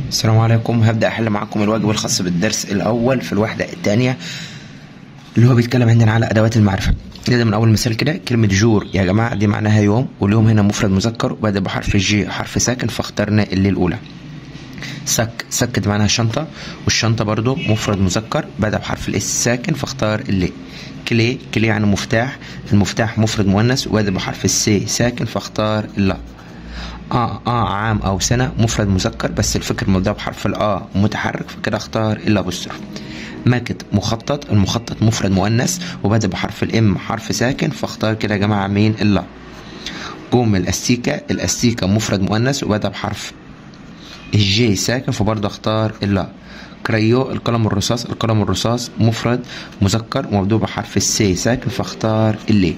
السلام عليكم هبدأ أحل معاكم الواجب الخاص بالدرس الأول في الوحدة الثانية اللي هو بيتكلم عندنا على أدوات المعرفة نبدأ من أول مثال كده كلمة جور يا جماعة دي معناها يوم واليوم هنا مفرد مذكر وبدأ بحرف الجي حرف ساكن فاخترنا اللي الأولى سك سك دي معناها شنطة والشنطة برضو مفرد مذكر بدأ بحرف الاس ساكن فاختار اللي كلي كلي يعني مفتاح المفتاح مفرد مؤنث وبدأ بحرف السي ساكن فاختار اللا اه اه عام او سنه مفرد مذكر بس الفكر مبدأ بحرف الاه متحرك فكده اختار الا بوستروف ماكت مخطط المخطط مفرد مؤنث وبدأ بحرف الام حرف ساكن فاختار كده يا جماعه مين الا جوم الاستيكه الاستيكه مفرد مؤنث وبدأ بحرف الجي ساكن فبرضه اختار الا كريو القلم الرصاص القلم الرصاص مفرد مذكر ومبدوء بحرف السي ساكن فاختار اللي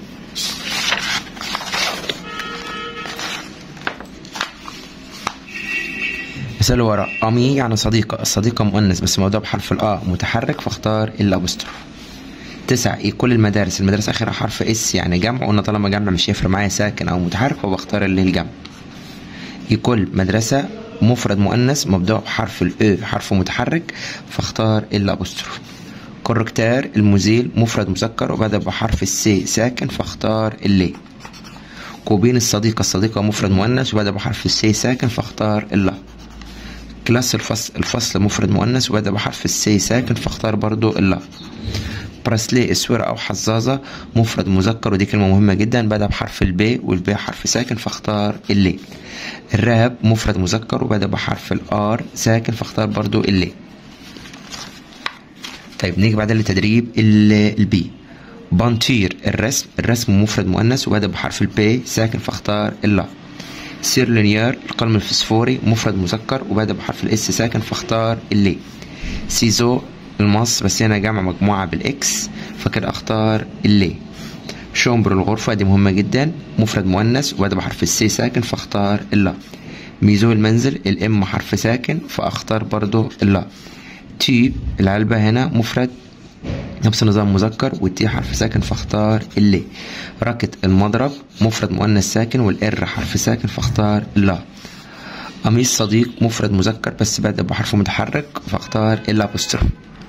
مثال اللي ورا أمي يعني صديقة الصديقة مؤنث بس موضوع بحرف الآ متحرك فاختار الأبوستروف تسعة إيه كل المدارس المدارس آخرها حرف اس يعني جمع وقلنا طالما جمع مش هيفرق معايا ساكن أو متحرك فبختار اللي الجمع إيه كل مدرسة مفرد مؤنث مبدوء بحرف الاو حرف متحرك فاختار الأبوستروف كوركتار المزيل مفرد مذكر وبدأ بحرف السي ساكن فاختار اللي كوبين الصديقة الصديقة مفرد مؤنث وبدأ بحرف السي ساكن فاختار الله كلاس الفصل الفصل مفرد مؤنث وبدأ بحرف السي ساكن فاختار برضو اللا براسلي اسورة او حظاظة مفرد مذكر ودي كلمة مهمة جدا بدأ بحرف البي والبي حرف ساكن فاختار اللي الراب مفرد مذكر وبدأ بحرف الار ساكن فاختار برضو اللي طيب نيجي بعدين لتدريب البي بانتير الرسم الرسم مفرد مؤنث وبدأ بحرف البي ساكن فاختار اللا سيرلينيار القلم الفسفوري مفرد مذكر وبدأ بحرف الاس ساكن فاختار اللي سيزو المص بس هنا جمع مجموعة بالاكس فكده اختار اللي شومبر الغرفة دي مهمة جدا مفرد مؤنث وبدأ بحرف السي ساكن فاختار اللا ميزو المنزل الام حرف ساكن فاختار برضو اللا تي العلبة هنا مفرد نفس النظام مذكر والتي حرف ساكن فاختار اللي راكت المضرب مفرد مؤنث ساكن والار حرف ساكن فاختار لا قميص صديق مفرد مذكر بس بدأ بحرف متحرك فاختار الا بوستر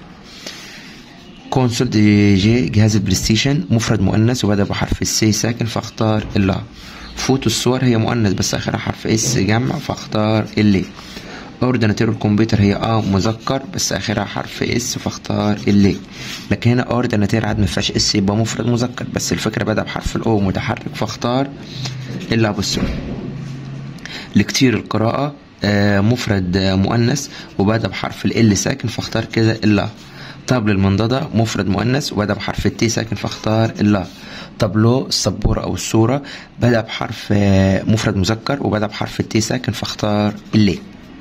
كونسول دي جي جهاز البلاي ستيشن مفرد مؤنث وبدأ بحرف السي ساكن فاختار الا فوتو الصور هي مؤنث بس اخرها حرف اس جمع فاختار اللي اورديناتير الكمبيوتر هي اه مذكر بس اخرها حرف اس فاختار اللي لكن هنا اورديناتير عاد ما فيهاش اس يبقى مفرد مذكر بس الفكره بدأ بحرف الاو متحرك فاختار الا ابوستروف لكتير القراءه آه مفرد آه مؤنث وبدأ بحرف ال ساكن فاختار كده الا طبل المنضدة مفرد مؤنث وبدأ بحرف التي ساكن فاختار الا طابلو السبورة أو الصورة بدأ بحرف آه مفرد مذكر وبدأ بحرف التي ساكن فاختار اللي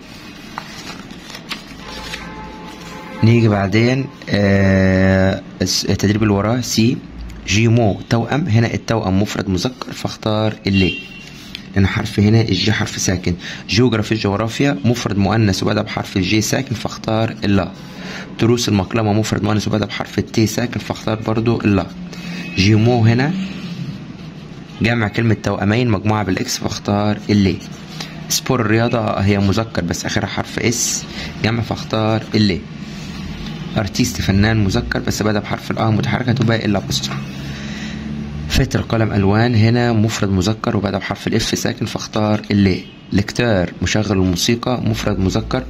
نيجي بعدين آه التدريب اللي وراه سي جيمو توأم هنا التوأم مفرد مذكر فاختار اللي لأن حرف هنا الجي حرف ساكن جيوغرافي الجغرافيا مفرد مؤنث وبدأ بحرف الجي ساكن فاختار اللا دروس المقلمة مفرد مؤنث وبدأ بحرف التي ساكن فاختار برضو اللا جيمو هنا جمع كلمة توأمين مجموعة بالإكس فاختار اللي سبور الرياضة هي مذكر بس آخرها حرف اس جمع فاختار اللي ارتيست فنان مذكر بس بدأ بحرف الآ متحركة تبقى إلا بوستر فتر قلم ألوان هنا مفرد مذكر وبدأ بحرف الإف ساكن فاختار اللي لكتار مشغل الموسيقى مفرد مذكر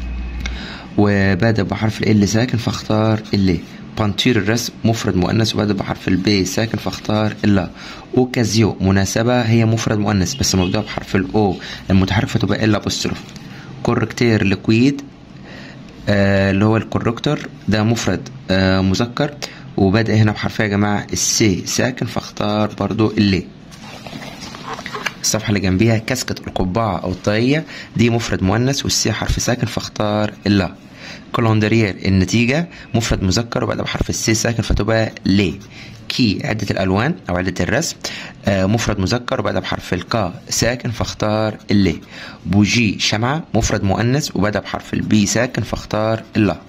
وبدأ بحرف ال ساكن فاختار اللي بانتير الرسم مفرد مؤنث وبدأ بحرف البي ساكن فاختار إلا أوكازيو مناسبة هي مفرد مؤنث بس مبدأ بحرف الأو المتحرك فتبقى إلا بوستروف كوركتير ليكويد آه اللي هو الكوركتور ده مفرد آه مذكر وبادئ هنا بحرف يا جماعة السي ساكن فاختار برضو اللي الصفحة اللي جنبيها كاسكت القبعة أو الطاقية دي مفرد مؤنث والسي حرف ساكن فاختار اللا كولوندرير النتيجة مفرد مذكر وبعد بحرف السي ساكن فتبقى لي كي عدة الألوان أو عدة الرسم آه مفرد مذكر وبدأ بحرف الكا ساكن فاختار اللي بوجي شمعة مفرد مؤنث وبدأ بحرف البي ساكن فاختار اللا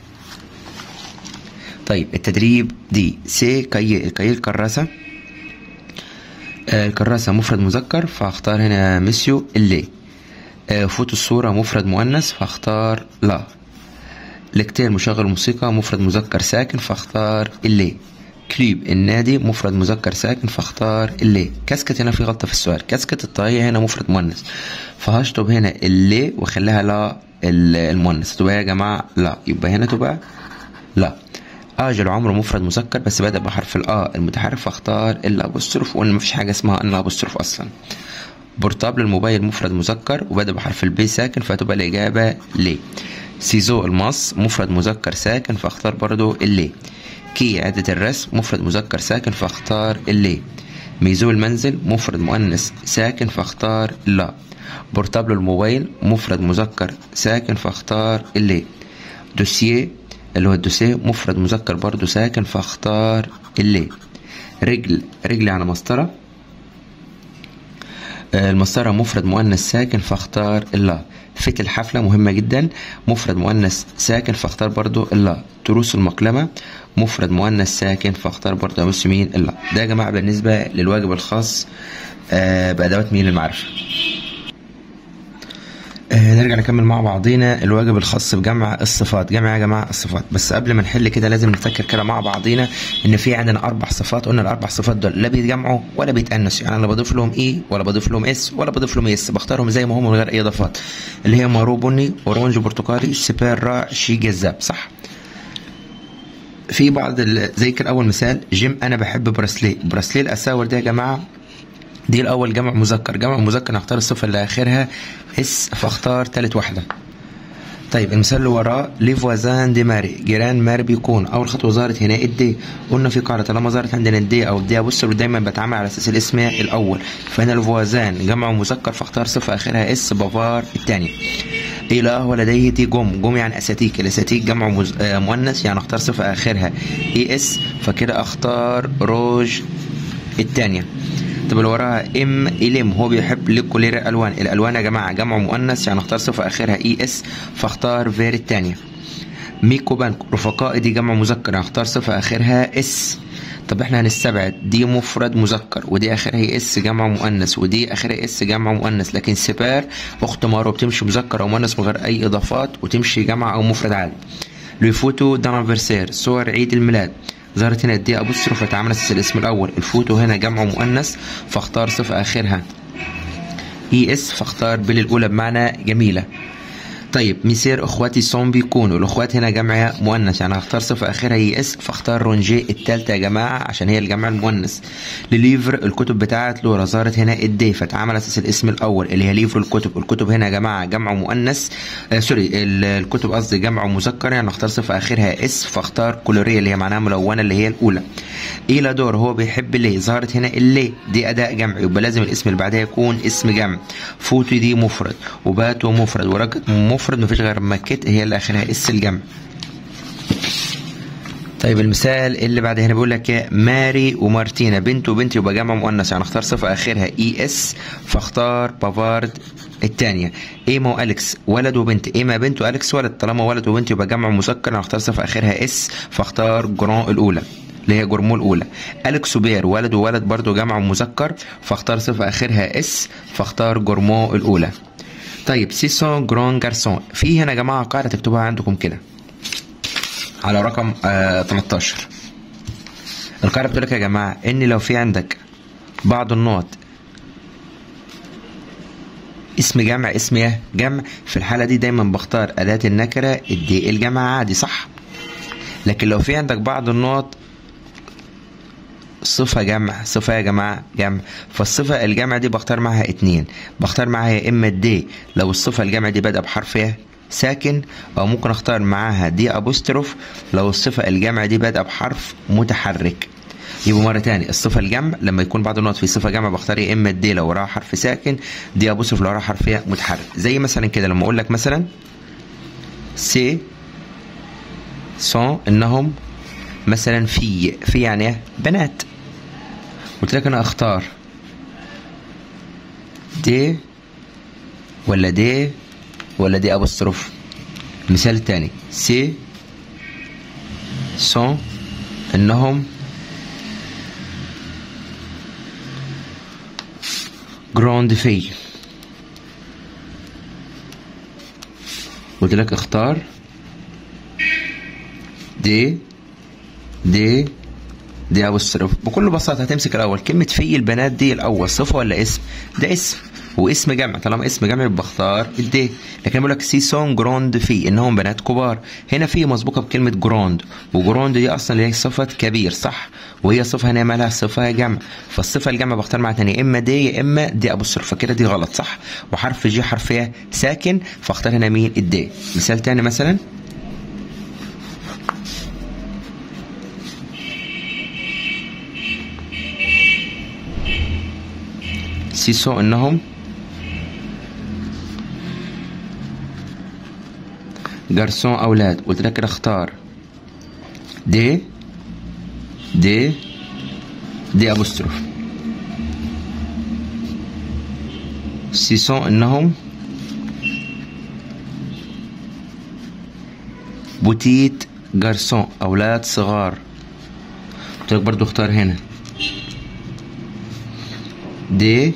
طيب التدريب دي سي كي كي الكراسة آه الكراسة مفرد مذكر فاختار هنا مسيو اللي آه، فوتو الصورة مفرد مؤنث فاختار لا لكتير مشغل موسيقى مفرد مذكر ساكن فاختار اللي كليب النادي مفرد مذكر ساكن فاختار اللي كاسكت هنا في غلطة في السؤال كاسكت الطاقية هنا مفرد مؤنث فهشطب هنا اللي واخليها لا ال- المؤنث تبقى يا جماعة لا يبقى هنا تبقى لا اجل عمره مفرد مذكر بس بدأ بحرف الآ المتحرك فاختار الأبوستروف وقلنا مفيش حاجة اسمها ان أبوستروف أصلا بورتابل الموبايل مفرد مذكر وبدأ بحرف البي ساكن فتبقى الإجابة ليه سيزو المص مفرد مذكر ساكن فاختار برضو اللي كي عدة الرسم مفرد مذكر ساكن فاختار اللي ميزو المنزل مفرد مؤنث ساكن فاختار لا بورتابل الموبايل مفرد مذكر ساكن فاختار اللي دوسيه اللي هو الدوسيه مفرد مذكر برضو ساكن فاختار اللي رجل رجل على مسطرة آه، المسطرة مفرد مؤنث ساكن فاختار اللا فت الحفلة مهمة جدا مفرد مؤنث ساكن فاختار برضو اللا تروس المقلمة مفرد مؤنث ساكن فاختار برضو أبص مين اللا ده يا جماعة بالنسبة للواجب الخاص آه، بأدوات مين المعرفة آه، نرجع نكمل مع بعضينا الواجب الخاص بجمع الصفات جمع يا جماعه الصفات بس قبل ما نحل كده لازم نفكر كده مع بعضينا ان في عندنا اربع صفات قلنا الاربع صفات دول لا بيتجمعوا ولا بيتأنسوا يعني انا لا بضيف لهم اي ولا بضيف لهم اس ولا بضيف لهم اس بختارهم زي ما هم من غير اي اضافات اللي هي مارو بني اورانج برتقالي سبير رائع شي جذاب صح في بعض ال- زي كده اول مثال جيم انا بحب براسليه براسليه الاساور دي يا جماعه دي الاول جمع مذكر جمع مذكر نختار الصفه اللي اخرها اس فاختار تالت واحده طيب المثال اللي وراه لي فوازان دي ماري جيران ماري بيكون اول خطوه ظهرت هنا الدي قلنا في قاعده طالما ظهرت عندنا الدي او الدي بص دايما بتعامل على اساس الاسم الاول فهنا الفوازان جمع مذكر فاختار صفه اخرها اس بافار الثاني إله ولديه دي جم جم يعني أساتيك الأساتيك جمع مز... آه، مؤنث يعني اختار صفة آخرها إي إس فكده أختار روج الثانية طب اللي وراها ام إلم هو بيحب لكولير الالوان الالوان يا جماعه جمع مؤنث يعني اختار صفه اخرها اي اس فاختار فير الثانيه ميكو بانك رفقائي دي جمع مذكر يعني اختار صفه اخرها اس طب احنا هنستبعد دي مفرد مذكر ودي اخرها اس جمع مؤنث ودي اخرها اس جمع مؤنث لكن سبار اخت مارو بتمشي مذكر او مؤنث من غير اي اضافات وتمشي جمع او مفرد عادي لو فوتو دانفرسير صور عيد الميلاد ظهرت هنا الدي ابوستروف فتعمل اساس الاسم الاول الفوتو هنا جمع مؤنث فاختار صفه اخرها اي اس فاختار بال الاولى بمعنى جميله طيب ميسير اخواتي صوم بيكونوا الاخوات هنا جمع مؤنث يعني هختار صفه اخرها اي اس فاختار رونجي التالتة يا جماعه عشان هي الجمع المؤنث لليفر الكتب بتاعت لورا ظهرت هنا الدي فتعمل اساس الاسم الاول اللي هي ليفر الكتب الكتب هنا يا جماعه جمع مؤنث آه سوري ال- الكتب قصدي جمع مذكر يعني اختار صفه اخرها اس فاختار كولوريه اللي هي معناها ملونه اللي هي الاولى إلى دور هو بيحب ليه ظهرت هنا اللي دي أداء جمع يبقى لازم الاسم اللي بعدها يكون اسم جمع فوتو دي مفرد وباتو مفرد وركت مفرد مفيش غير مكت هي اللي آخرها اس الجمع طيب المثال اللي بعد هنا بيقول لك إيه؟ ماري ومارتينا بنت وبنت يبقى جمع مؤنث يعني اختار صفه اخرها اي اس فاختار بافارد الثانيه ايما والكس ولد وبنت ايما بنت والكس ولد طالما ولد وبنت يبقى جمع مذكر انا اختار صفه اخرها اس فاختار جران الاولى اللي هي جرمو الاولى الكس وبير ولد وولد برضو جمع مذكر فاختار صفه اخرها اس فاختار جرمو الاولى طيب سيسون جران جارسون في هنا يا جماعه قاعده تكتبوها عندكم كده على رقم آه 13 القاعدة بتقول لك يا جماعة إن لو في عندك بعض النقط اسم جمع اسم ايه جمع في الحالة دي دايما بختار أداة النكرة الدي الجمع عادي صح لكن لو في عندك بعض النقط صفة جمع صفة يا جماعة جمع فالصفة الجمع دي بختار معاها اتنين بختار معاها يا إما الدي لو الصفة الجمع دي بادئة بحرف ايه ساكن او ممكن اختار معاها دي ابوستروف لو الصفة الجمع دي بادئة بحرف متحرك يبقى مرة تاني الصفة الجمع لما يكون بعض النقط في صفة جمع بختار يا اما الدي لو وراها حرف ساكن دي ابوستروف لو وراها حرف إيه؟ متحرك زي مثلا كده لما اقول لك مثلا سي سون انهم مثلا في في يعني ايه بنات قلت لك انا اختار دي ولا دي ولا دي ابوستروف المثال الثاني سي سون انهم جراند في قلت لك اختار دي دي دي ابو الصرف بكل بساطه هتمسك الاول كلمه في البنات دي الاول صفه ولا اسم ده اسم واسم جمع طالما اسم جمع يبقى اختار الدي لكن بقول لك سي سون جروند في انهم بنات كبار هنا في مسبوقه بكلمه جروند وجروند دي اصلا اللي هي صفه كبير صح وهي صفه هنا مالها صفه جمع فالصفه الجمع بختار معاها تاني يا اما دي يا اما دي ابو الصرف فكده دي غلط صح وحرف جي حرف ايه ساكن فاختار هنا مين الدي مثال تاني مثلا سيسو انهم جارسون اولاد قلت لك كده اختار دي دي دي ابوستروف سيسون انهم بوتيت جارسون اولاد صغار قلت لك برضو اختار هنا دي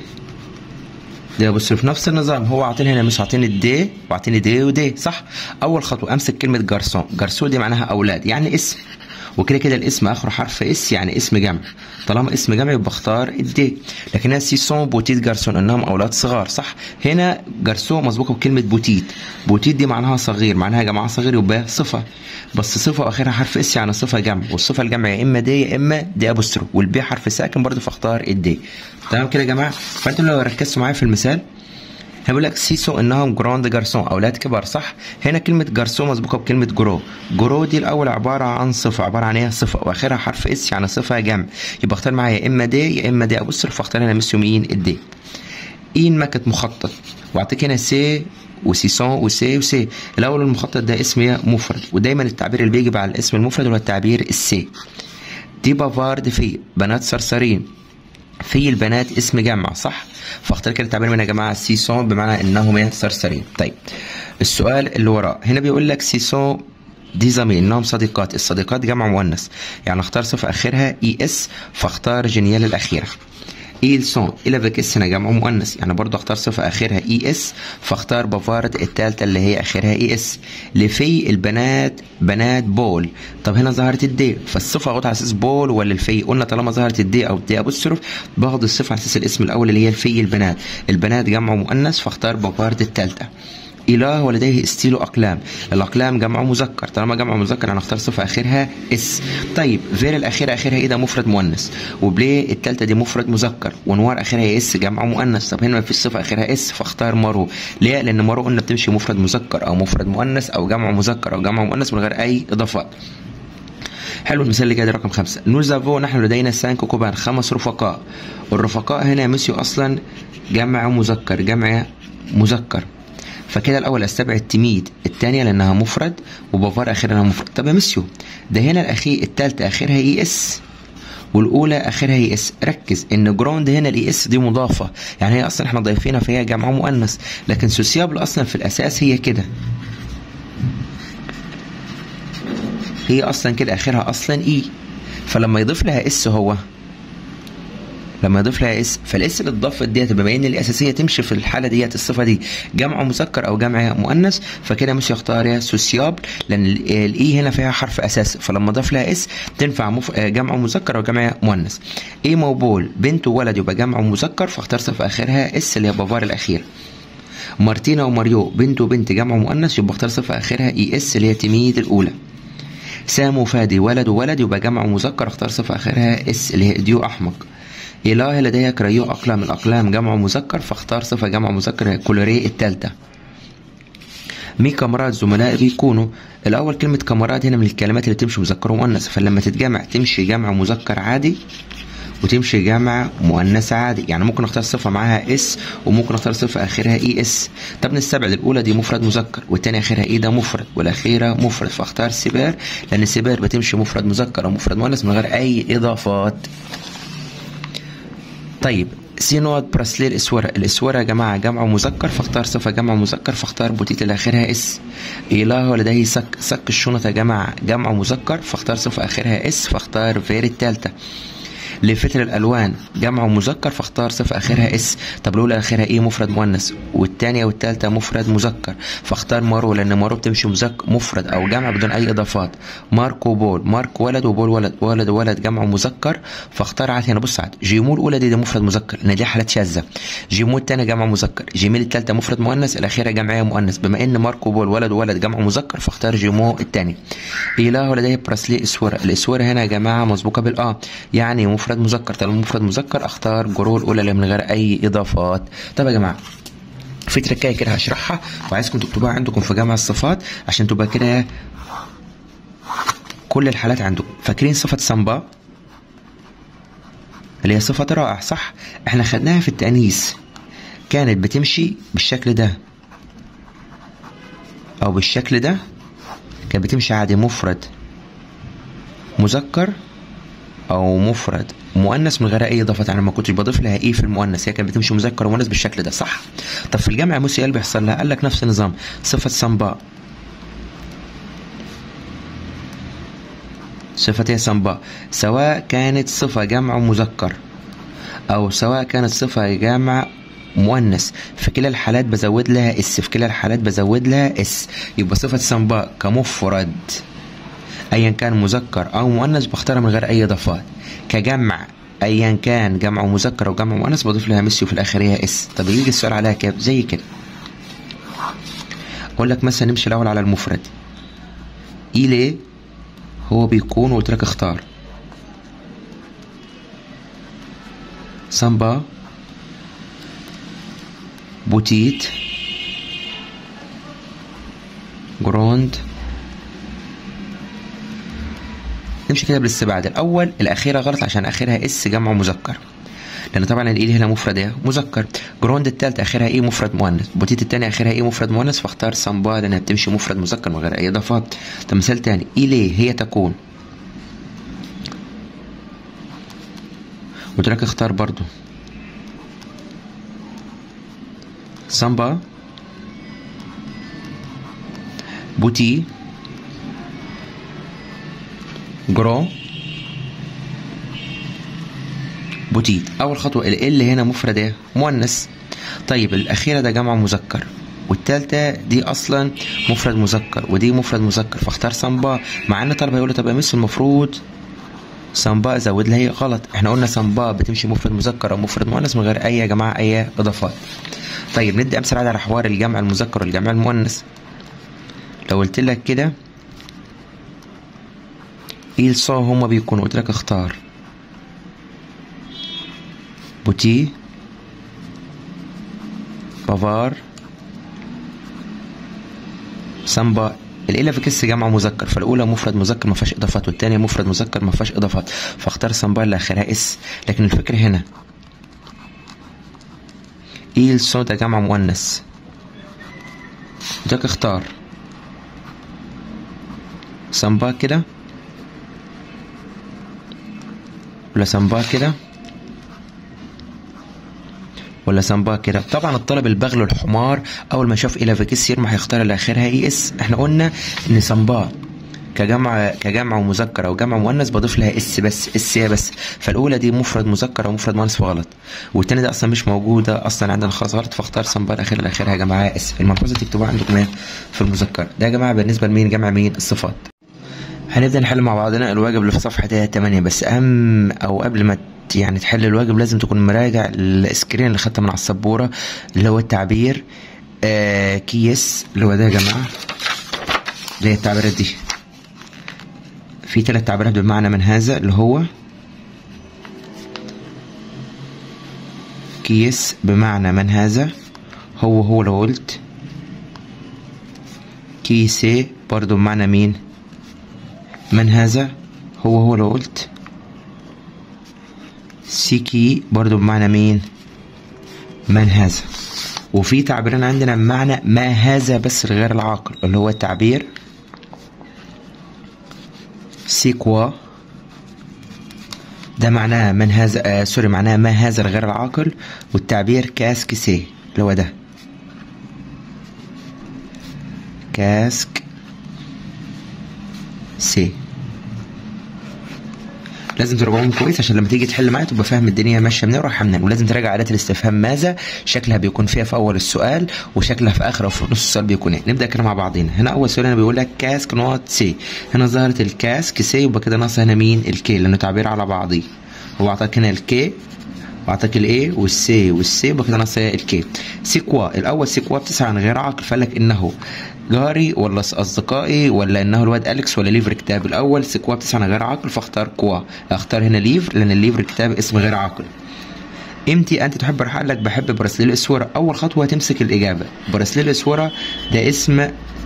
ده بص في نفس النظام هو عاطيني هنا مش عاطيني الدي وعاطيني دي ودي صح اول خطوه امسك كلمه جارسون جارسون دي معناها اولاد يعني اسم وكده كده الاسم اخره حرف اس يعني اسم جمع طالما اسم جمع يبقى اختار الدي لكن هنا سيسون بوتيت جارسون انهم اولاد صغار صح هنا جارسون مسبوقه بكلمه بوتيت بوتيت دي معناها صغير معناها جماعه صغير يبقى صفه بس صفه واخرها حرف اس يعني صفه جمع والصفه الجمع يا اما دي يا اما دي ابوسترو والبي حرف ساكن برضه فاختار الدي تمام كده يا جماعه فانتوا لو ركزتوا معايا في المثال هيقول لك سيسو انهم جراند جارسون اولاد كبار صح هنا كلمه جارسون مسبوقه بكلمه جرو جرو دي الاول عباره عن صفه عباره عن ايه صفه واخرها حرف اس يعني صفه جمع يبقى اختار معايا يا اما دي يا اما دي ابصر فاختار هنا ميسيو مين الدي اين مكت مخطط واعطيك هنا سي وسيسون وسي وسي الاول المخطط ده اسم مفرد ودايما التعبير اللي بيجي على الاسم المفرد هو التعبير السي دي بافارد في بنات صرصرين في البنات اسم جمع صح فاختار كده التعبير من يا جماعه سيسون بمعنى انهم صرصرين طيب السؤال اللي وراه هنا بيقول لك سيسون دي زميل انهم صديقات الصديقات جمع مؤنث يعني اختار صفه اخرها اي اس فاختار جنيال الاخيره ils sont il avec اس هنا جمع مؤنث يعني برضو اختار صفة اخرها اي اس فاختار بافارد التالتة اللي هي اخرها اي اس لفي البنات بنات بول طب هنا ظهرت الدي فالصفة اخد على اساس بول ولا الفي قلنا طالما ظهرت الدي او الدي ابوستروف باخد الصفة على اساس الاسم الاول اللي هي الفي البنات البنات جمع مؤنث فاختار بافارد التالتة إله ولديه استيل أقلام الأقلام جمع مذكر طالما جمع مذكر أنا أختار صفة آخرها اس طيب فير الأخيرة آخرها إيه ده مفرد مؤنث وبليه التالتة دي مفرد مذكر ونوار آخرها اس جمع مؤنث طب هنا ما فيش صفة آخرها اس فاختار مارو ليه لأن مارو قلنا بتمشي مفرد مذكر أو مفرد مؤنث أو جمع مذكر أو جمع مؤنث من غير أي إضافات حلو المثال اللي جاي ده رقم خمسة نوزافو نحن لدينا سانكو كوبان خمس رفقاء الرفقاء هنا مسيو أصلا جمع مذكر جمع مذكر فكده الاول استبعد تميد الثانيه لانها مفرد وبافار اخرها مفرد طب يا مسيو ده هنا الاخير الثالثه اخرها اي اس والاولى اخرها اي اس ركز ان جراوند هنا الاي اس دي مضافه يعني هي اصلا احنا ضايفينها فهي جمع مؤنث لكن سوسيابل اصلا في الاساس هي كده هي اصلا كده اخرها اصلا اي فلما يضيف لها اس هو لما يضيف لها اس فالاس اللي اتضافت ديت بما ان الاساسيه تمشي في الحاله ديت الصفه دي جمع مذكر او جمع مؤنث فكده مش يختار يا سوسيابل لان الاي هنا فيها حرف اساس فلما اضاف لها اس تنفع مف... جمع مذكر او جمع مؤنث ايه موبول بنت وولد يبقى جمع مذكر فاختار صفه اخرها اس اللي هي بافار الاخير مارتينا وماريو بنت وبنت جمع مؤنث يبقى اختار صفه اخرها اي اس اللي هي تميد الاولى سام وفادي ولد وولد يبقى جمع مذكر اختار صفه اخرها اس اللي هي ديو احمق إله لديها كريو أقلام الأقلام جمع مذكر فاختار صفة جمع مذكر كولوري التالتة مي كاميرات زملاء بيكونوا الأول كلمة كاميرات هنا من الكلمات اللي تمشي مذكر ومؤنث فلما تتجمع تمشي جمع مذكر عادي وتمشي جمع مؤنث عادي يعني ممكن اختار صفه معاها اس وممكن اختار صفه اخرها اي اس طب نستبعد الاولى دي مفرد مذكر والثانيه اخرها اي ده مفرد والاخيره مفرد فاختار سبار لان سبار بتمشي مفرد مذكر او مفرد مؤنث من غير اي اضافات طيب سينود براسلي الاسوره الاسوره يا جماعه جمع مذكر فاختار صفه جمع مذكر فاختار بوتيت اللي اخرها اس اله لديه سك سك الشنط يا جماعه جمع مذكر فاختار صفه اخرها اس فاختار فير الثالثه لفتر الالوان جمع مذكر فاختار صفه اخرها اس طب الاولى اخرها ايه مفرد مؤنث والثانيه والثالثه مفرد مذكر فاختار مارو لان مارو بتمشي مذكر مفرد او جمع بدون اي اضافات ماركو بول مارك ولد وبول ولد ولد ولد جمع مذكر فاختار عاد هنا بص عاد جيمول الاولى دي, دي مفرد مذكر لان دي حالات شاذه جيمول الثانيه جمع مذكر جيميل الثالثه مفرد مؤنث الاخيره جمعيه مؤنث بما ان ماركو بول ولد وولد جمع مذكر فاختار جيمو الثاني اله لديه براسلي اسوره الاسوره هنا يا جماعه مسبوقه بالاه يعني مفرد مذكر طالما مفرد مذكر اختار جرو الاولى اللي من غير اي اضافات طب يا جماعه في تركايه كده هشرحها وعايزكم تكتبوها عندكم في جمع الصفات عشان تبقى كده كل الحالات عندكم فاكرين صفه سامبا اللي هي صفة رائع صح احنا خدناها في التأنيث كانت بتمشي بالشكل ده او بالشكل ده كانت بتمشي عادي مفرد مذكر او مفرد مؤنث من غير اي اضافه يعني ما كنتش بضيف لها ايه في المؤنث هي كانت بتمشي مذكر ومؤنث بالشكل ده صح طب في الجمع موسى ايه اللي بيحصل لها قال لك نفس النظام صفه سامبا صفة هي سامبا سواء كانت صفة جمع مذكر أو سواء كانت صفة جمع مؤنث في كلا الحالات بزود لها اس في كلا الحالات بزود لها اس يبقى صفة سامبا كمفرد ايا كان مذكر او مؤنث بختارها من غير اي اضافات كجمع ايا كان جمع مذكر او جمع مؤنث بضيف لها ميسي وفي الاخر هي اس طب يجي السؤال عليها كده زي كده اقول لك مثلا نمشي الاول على المفرد إليه هو بيكون وقلت لك اختار سامبا بوتيت جروند نمشي كده بالاستبعاد الاول الاخيره غلط عشان اخرها اس جمع مذكر لان طبعا الايد هنا مفرد ايه مذكر جروند التالتة اخرها ايه مفرد مؤنث بوتيت التانية اخرها ايه مفرد مؤنث فاختار سامبا لانها بتمشي مفرد مذكر من غير اي اضافات طب مثال تاني إليه هي تكون قلت لك اختار برضو سامبا بوتي جرو بوتيت اول خطوه ال هنا مفرد ايه مؤنث طيب الاخيره ده جمع مذكر والتالتة دي اصلا مفرد مذكر ودي مفرد مذكر فاختار سامبا مع ان طلبه يقول لي طب يا مس المفروض سامبا زود لها غلط احنا قلنا سامبا بتمشي مفرد مذكر او مفرد مؤنث من غير اي يا جماعه اي اضافات طيب ندي امثله على حوار الجمع المذكر والجمع المؤنث لو قلت لك كده il so هما بيكونوا قلت لك اختار بوتي بافار سامبا الإلة في كس جمع مذكر فالأولى مفرد مذكر ما فيهاش إضافات والتانية مفرد مذكر ما فيهاش إضافات فاختار سامبا اللي آخرها اس لكن الفكرة هنا إيل سو ده جمع مؤنث قلت اختار سامبا كده ولا سامبا كده ولا سامبا كده طبعا الطالب البغل والحمار اول ما شاف الى فيكس يرمى هيختار اللي اخرها اي اس احنا قلنا ان سامبا كجمع كجمع ومذكر او جمع مؤنث بضيف لها اس بس اس هي بس فالاولى دي مفرد مذكر او مفرد مؤنث فغلط والتانية دي اصلا مش موجوده اصلا عندنا خلاص غلط فاختار سامبا الاخير اللي اخرها جماعه اس الملحوظه تكتبوها عندكم ايه في المذكر ده يا جماعه بالنسبه لمين جمع مين الصفات هنبدا نحل مع بعضنا الواجب اللي في صفحه 8 بس اهم او قبل ما يعني تحل الواجب لازم تكون مراجع السكرين اللي خدته من على السبوره اللي هو التعبير آه كيس اللي هو ده يا جماعه اللي هي التعبيرات دي في ثلاث تعبيرات بمعنى من هذا اللي هو كيس بمعنى من هذا هو هو لو قلت كيسي برضو بمعنى مين من هذا هو هو لو قلت سيكي برضو بمعنى مين من هذا وفي تعبيرين عندنا بمعنى ما هذا بس لغير العاقل اللي هو التعبير سيكوا ده معناه من هذا آه سوري معناه ما هذا الغير العاقل والتعبير كاسك سي اللي هو ده كاسك سي لازم تراجعهم كويس عشان لما تيجي تحل معايا تبقى فاهم الدنيا ماشيه منين ورايحه منين ولازم تراجع اداه الاستفهام ماذا شكلها بيكون فيها في اول السؤال وشكلها في اخر او في نص السؤال بيكون ايه نبدا كده مع بعضينا هنا اول سؤال هنا بيقول لك كاسك نوت سي هنا ظهرت الكاسك سي يبقى كده ناقص هنا مين الكي لانه تعبير على بعضيه هو اعطاك هنا الكي واعطاك الاي والسي والسي يبقى كده ناقص الكي سيكوا الاول سيكوا بتسعى عن غير عقل فقال لك انه جاري ولا اصدقائي ولا انه الواد اليكس ولا ليفر كتاب الاول سيكوا بتسعى عن غير عقل فاختار كوا اختار هنا ليفر لان الليفر كتاب اسم غير عاقل امتى انت تحب راح لك بحب براسليل الاسوره اول خطوه تمسك الاجابه براسليل الاسوره ده اسم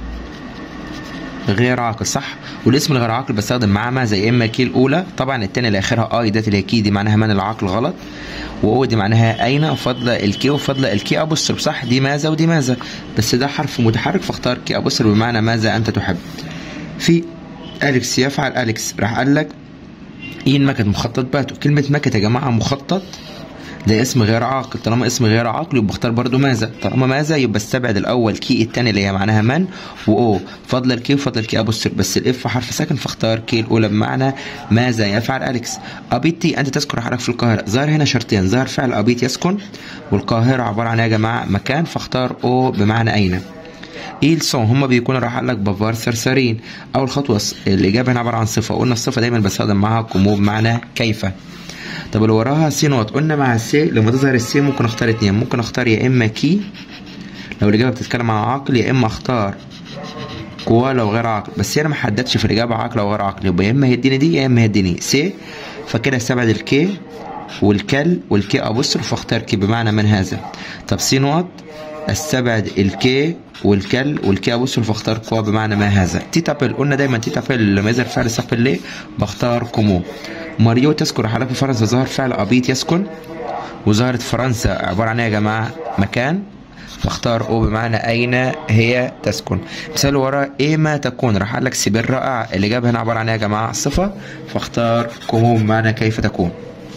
غير عاقل صح والاسم الغير عاقل بستخدم معاه ما زي اما كي الاولى طبعا الثانيه اللي اخرها اي ديت اللي كي دي معناها من العقل غلط واو دي معناها اين فضل الكي وفضل الكي ابوستروف صح دي ماذا ودي ماذا بس ده حرف متحرك فاختار كي ابوستروف بمعنى ماذا انت تحب في اليكس يفعل اليكس راح قال لك اين مكت مخطط باتو كلمه مكت يا جماعه مخطط ده اسم غير عاقل طالما اسم غير عاقل يبقى اختار برضو ماذا طالما ماذا يبقى استبعد الاول كي الثاني اللي هي معناها من واو فضل الكي وفضل الكي ابوستر بس الاف حرف ساكن فاختار كي الاولى بمعنى ماذا يفعل اليكس ابيتي انت تذكر حضرتك في القاهره ظهر هنا شرطين ظهر فعل ابيت يسكن والقاهره عباره عن يا جماعه مكان فاختار او بمعنى اين ايه سون هم بيكونوا راح لك بافار ثرثرين اول خطوه الاجابه هنا عباره عن صفه قلنا الصفه دايما بستخدم معاها كومو بمعنى كيف طب اللي وراها سي نوت قلنا مع السي لما تظهر السي ممكن اختار اتنين ممكن اختار يا اما كي لو الاجابه بتتكلم عن عقل يا اما اختار كوا لو غير عقل بس هنا ما حددش في الاجابه عقل او غير عقل يبقى يا اما هيديني دي يا اما هيديني سي فكده استبعد الكي والكل والكي ابوستروف فاختار كي بمعنى من هذا طب سي نوت استبعد الكي والكل والكي ابوستروف فاختار كوا بمعنى ما هذا تيتابل قلنا دايما تيتابل لما يظهر فعل سابيلي بختار كومو ماريو تذكر حالة في فرنسا ظهر فعل أبيت يسكن وظهرت فرنسا عبارة عن ايه يا جماعة مكان فاختار او بمعنى اين هي تسكن مثال ورا ايه ما تكون راح لك سيبر رائع الاجابه هنا عباره عن ايه يا جماعه صفه فاختار كومو بمعنى كيف تكون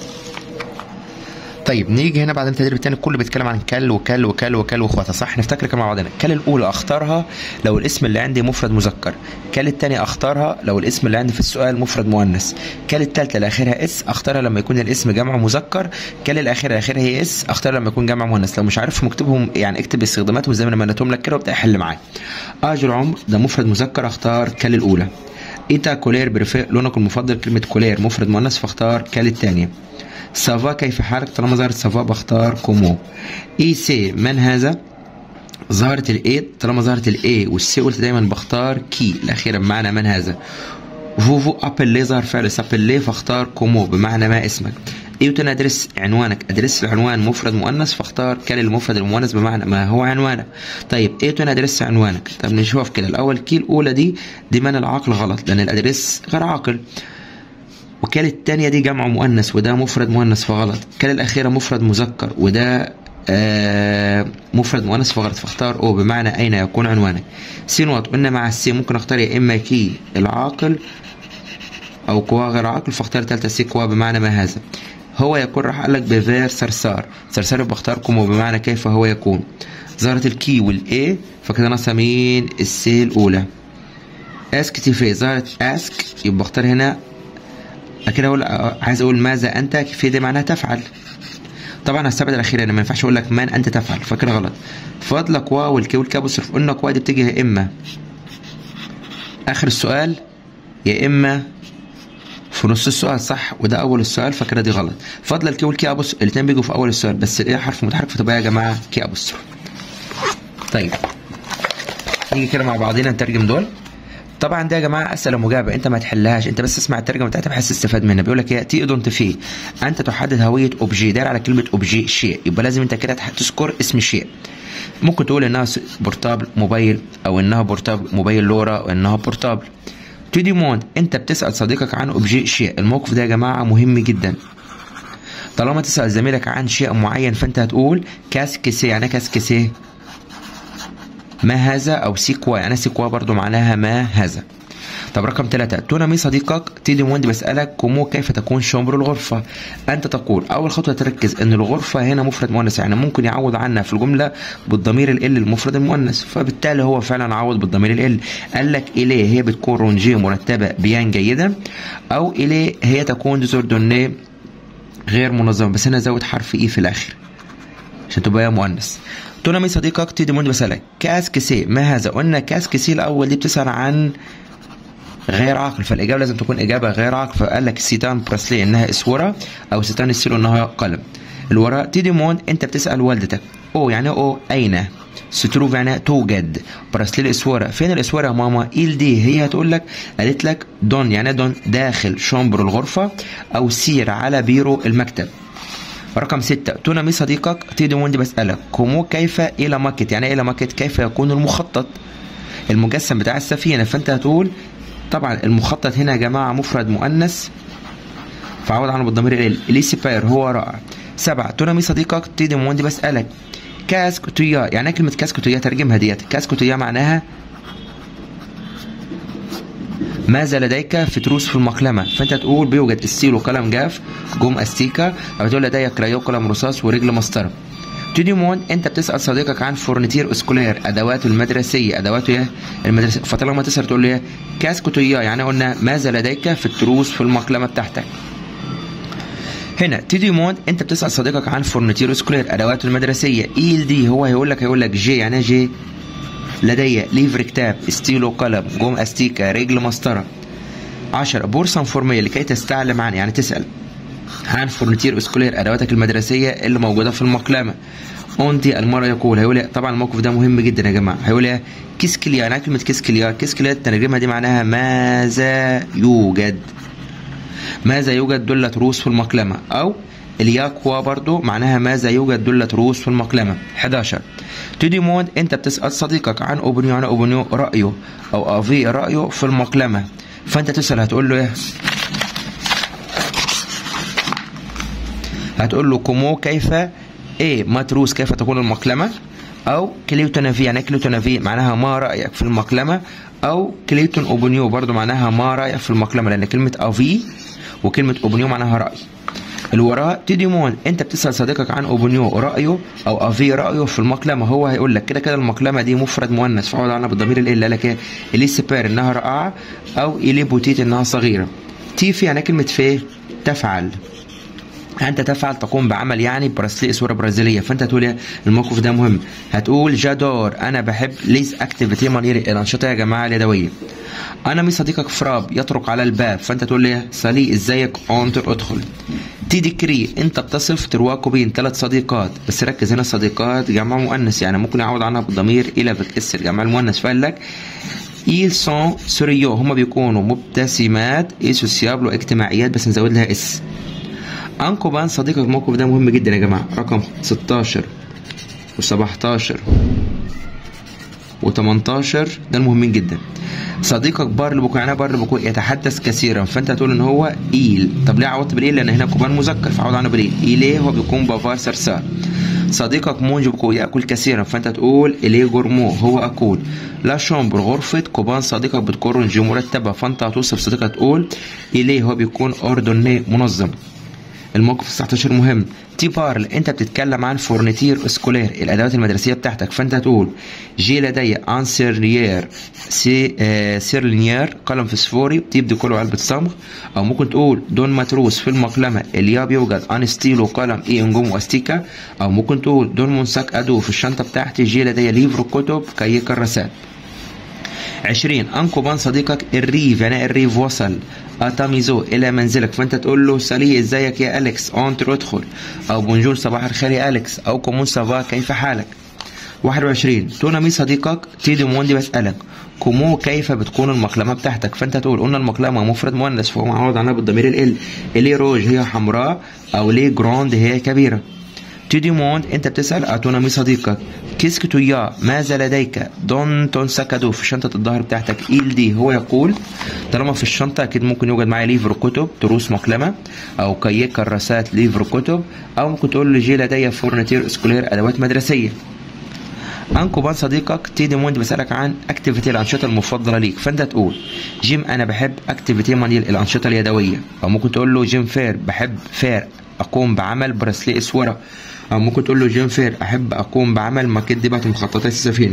طيب نيجي هنا بعد التدريب الثاني كله بيتكلم عن كل وكل وكل وكل واخواتها صح نفتكر كده مع بعضنا كل الاولى اختارها لو الاسم اللي عندي مفرد مذكر كل الثانيه اختارها لو الاسم اللي عندي في السؤال مفرد مؤنث كل الثالثه اللي اخرها اس اختارها لما يكون الاسم جمع مذكر كل الاخيره اخرها هي اس اختارها لما يكون جمع مؤنث لو مش عارف مكتبهم يعني اكتب استخداماتهم زي ما انا مليتهم لك كده وابدا احل معايا اجر عمر ده مفرد مذكر اختار كل الاولى ايتا كولير بريفير لونك المفضل كلمه كولير مفرد مؤنث فاختار كل الثانيه سافا كيف حالك طالما ظهرت سافا بختار كومو اي سي من هذا ظهرت الاي طالما ظهرت الاي والسي قلت دايما بختار كي الاخيره بمعنى من هذا فوفو ابل ظهر فعل سابيلي فاختار كومو بمعنى ما اسمك ايوتن ادرس عنوانك ادرس العنوان مفرد مؤنث فاختار كان المفرد المؤنث بمعنى ما هو عنوانك طيب ايوتن ادرس عنوانك طب نشوف كده الاول كي الاولى دي دي من العقل غلط لان الادرس غير عاقل وكال التانية دي جمع مؤنث وده مفرد مؤنث فغلط كال الأخيرة مفرد مذكر وده آه مفرد مؤنث فغلط فاختار او بمعنى اين يكون عنوانك سينوات قلنا مع السي ممكن اختار يا اما كي العاقل او كوا غير عاقل فاختار تالتة سي كوا بمعنى ما هذا هو يكون راح قال لك بفير صرصار صرصار بختاركم وبمعنى كيف هو يكون ظهرت الكي والاي فكده ناقصه مين السي الاولى اسك تيفي ظهرت اسك يبقى اختار هنا لكن اقول عايز اقول ماذا انت في دي معناها تفعل طبعا هستبعد الاخيره انا ما ينفعش اقول لك من انت تفعل فكده غلط فضلك واو والكي والكاب والصرف قلنا كوا دي بتيجي يا اما اخر السؤال يا اما في نص السؤال صح وده اول السؤال فكده دي غلط فضل الكي والكي ابص الاثنين بيجوا في اول السؤال بس الايه حرف متحرك فتبقى يا جماعه كي ابص طيب نيجي كده مع بعضينا نترجم دول طبعا ده يا جماعه اسئله مجابه انت ما تحلهاش انت بس اسمع الترجمه بتاعتها بحيث تستفاد منها بيقول لك تي ايدنتيفي انت تحدد هويه اوبجي داير على كلمه اوبجي شيء يبقى لازم انت كده تذكر اسم شيء ممكن تقول انها بورتابل موبايل او انها بورتابل موبايل لورا او انها بورتابل تو ديموند انت بتسال صديقك عن اوبجي شيء الموقف ده يا جماعه مهم جدا طالما تسال زميلك عن شيء معين فانت هتقول كاسكسي يعني كاسكسي ما هذا او سيكوا يعني سيكوا برضو معناها ما هذا طب رقم ثلاثة تونامي صديقك تيدي موند بسألك كومو كيف تكون شومبر الغرفة أنت تقول أول خطوة تركز أن الغرفة هنا مفرد مؤنث يعني ممكن يعوض عنها في الجملة بالضمير ال المفرد المؤنث فبالتالي هو فعلا عوض بالضمير ال قال لك إليه هي بتكون رونجيه مرتبة بيان جيدة أو إليه هي تكون ديزوردونيه غير منظمة بس هنا زود حرف إي في الآخر عشان تبقى مؤنث تونامي صديقك تيدي موند بسألك كاسكسي ما هذا قلنا كاسكسي الأول دي بتسأل عن غير عاقل فالإجابة لازم تكون إجابة غير عاقل فقال لك سيتان براسلي إنها إسورة أو سيتان السيلو إنها قلم الوراء تيدي مون أنت بتسأل والدتك أو يعني أو أين ستروف يعني توجد براسلي الإسورة فين الإسورة يا ماما إيل دي هي هتقول لك قالت لك دون يعني دون داخل شامبر الغرفة أو سير على بيرو المكتب رقم ستة تونامي صديقك تيدي موندي بسألك كومو كيف إلى ماكت يعني إلى ماكت كيف يكون المخطط المجسم بتاع السفينة فأنت هتقول طبعا المخطط هنا يا جماعة مفرد مؤنث فعوض عنه بالضمير ال ليسيبير هو رائع سبعة تونامي صديقك تيدي موندي بسألك كاسكوتيا يعني كلمة كاسكوتيا ترجمها ديت كاسكوتيا معناها ماذا لديك في تروس في المقلمة فانت تقول بيوجد السيل وقلم جاف جم استيكا او تقول لدي كرايو قلم رصاص ورجل مسطرة توديمون انت بتسال صديقك عن فورنيتير اسكولير ادواته المدرسيه ادواته المدرسيه فطالما تسال تقول له كاسكوتيا يعني قلنا ماذا لديك في التروس في المقلمه بتاعتك هنا تيديمون انت بتسال صديقك عن فورنيتير اسكولير ادواته المدرسيه ايل دي هو هيقول لك هيقول لك جي يعني جي لدي ليفر كتاب ستيلو قلم جم استيكا رجل مسطره 10 بورصه فورميه لكي تستعلم عن يعني تسال عن فورنيتير اسكولير ادواتك المدرسيه اللي موجوده في المقلمه اونتي المرة يقول هيقول طبعا الموقف ده مهم جدا يا جماعه هيقول ايه كيسكليا يعني كلمه كيسكليا كيسكليا الترجمه دي معناها ماذا يوجد ماذا يوجد دلة روس في المقلمة أو الياكوا برضو معناها ماذا يوجد دلة روس في المقلمة 11 توديمون أنت بتسأل صديقك عن أوبنيو عن أوبنيو رأيه أو أفي رأيه في المقلمة فأنت تسأل هتقول له إيه هتقول له كومو كيف ايه متروس كيف تكون المقلمة او كليوتونافي يعني كليوتونافي معناها ما رأيك في المقلمة او كليوتون اوبنيو برضو معناها ما رأيك في المقلمة لان كلمة افي وكلمة اوبنيو معناها رأي الوراء تيديمون انت بتسأل صديقك عن اوبنيو رأيه او افي رأيه في المقلمة هو هيقول لك كده كده المقلمة دي مفرد مؤنث فعوض عنها بالضمير اللي قال لك ايه الي سيبير انها رائعة او الي بوتيت انها صغيرة تيفي يعني كلمة في تفعل انت تفعل تقوم بعمل يعني براسلي صوره برازيليه فانت تقول الموقف ده مهم هتقول جادور انا بحب ليز اكتيفيتي مانيري الانشطه يا جماعه اليدويه انا مي صديقك فراب يطرق على الباب فانت تقول لي صلي ازيك انتر ادخل تيدي كري انت بتصف ترواكو بين ثلاث صديقات بس ركز هنا الصديقات جمع مؤنث يعني ممكن يعوض عنها بالضمير الى بتكسر جمع المؤنث فقال لك ils sont sérieux هما بيكونوا مبتسمات ايه سوسيابل واجتماعيات بس نزود لها اس انكو بان صديقك الموقف ده مهم جدا يا جماعه رقم 16 و17 و18 ده المهمين جدا صديقك بار اللي بيكون يعني بار اللي بيكون يتحدث كثيرا فانت هتقول ان هو ايل طب ليه عوضت بالايل لان هنا كوبان مذكر فعوض عنه بالايل ايليه هو بيكون بافار سرسار صديقك مونج بيكون ياكل كثيرا فانت تقول اليه جورمو هو اكل لا شامبر غرفة كوبان صديقك بتكون رنجي مرتبة فانت هتوصف صديقك تقول اليه هو بيكون اوردوني منظم الموقف 19 مهم تي بارل انت بتتكلم عن فورنيتير اسكولير الادوات المدرسيه بتاعتك فانت هتقول جي لدي ان سيرليير سي آه سيرلينير قلم فسفوري بتبدي كله علبه صمغ او ممكن تقول دون متروس في المقلمه اللي بيوجد ان ستيلو قلم اي انجوم واستيكا او ممكن تقول دون منسك ادو في الشنطه بتاعتي جي لدي ليفر كتب كي كراسات 20 انكوبان صديقك الريف يعني الريف وصل اتاميزو الى منزلك فانت تقول له سالي ازيك يا اليكس انتر ادخل او بونجور صباح الخير يا اليكس او كومون سافا كيف حالك 21 تونامي صديقك تيدي موندي بسألك كومو كيف بتكون المقلمة بتاعتك فانت تقول قلنا المقلمة مفرد مؤنث فهو معوض عنها بالضمير ال ليه روج هي حمراء او ليه جراند هي كبيرة تيدي موند انت بتسأل اتونامي صديقك كيسك تويا ماذا لديك دون تون سكادو في شنطة الظهر بتاعتك ايل دي هو يقول طالما في الشنطة اكيد ممكن يوجد معايا ليفر كتب تروس مقلمة او كي كراسات ليفر كتب او ممكن تقول لي جي لدي فورنتير اسكولير ادوات مدرسية انكو بان صديقك تيدي موند بيسالك عن اكتيفيتي الانشطه المفضله ليك فانت تقول جيم انا بحب اكتيفيتي مانيل الانشطه اليدويه او ممكن تقول له جيم فير بحب فير اقوم بعمل براسلي اسوره او ممكن تقول له جيم فير احب اقوم بعمل ماكيت ديبات مخططات السفينه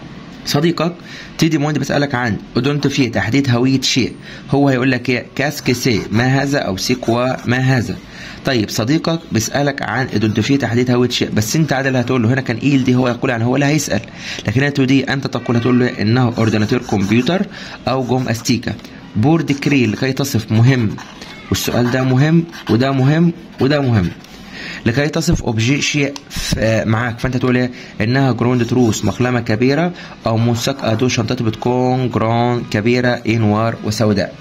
صديقك تيدي موند بيسألك عن أدونت فيه تحديد هوية شيء هو هيقول لك ايه كاسكسي ما هذا أو سيكوا ما هذا طيب صديقك بيسألك عن إدونتوفيه تحديد هوية شيء بس أنت عادل هتقول له هنا كان إيل دي هو يقول عن هو اللي هيسأل لكن أنت دي أنت تقول هتقول له إنه أورديناتور كمبيوتر أو جوم أستيكا بورد كري لكي تصف مهم والسؤال ده مهم وده مهم وده مهم لكي تصف اوبجي شيء معاك فانت تقول ايه انها جروند تروس مقلمه كبيره او موسك ادو شنطته بتكون جرون كبيره انوار وسوداء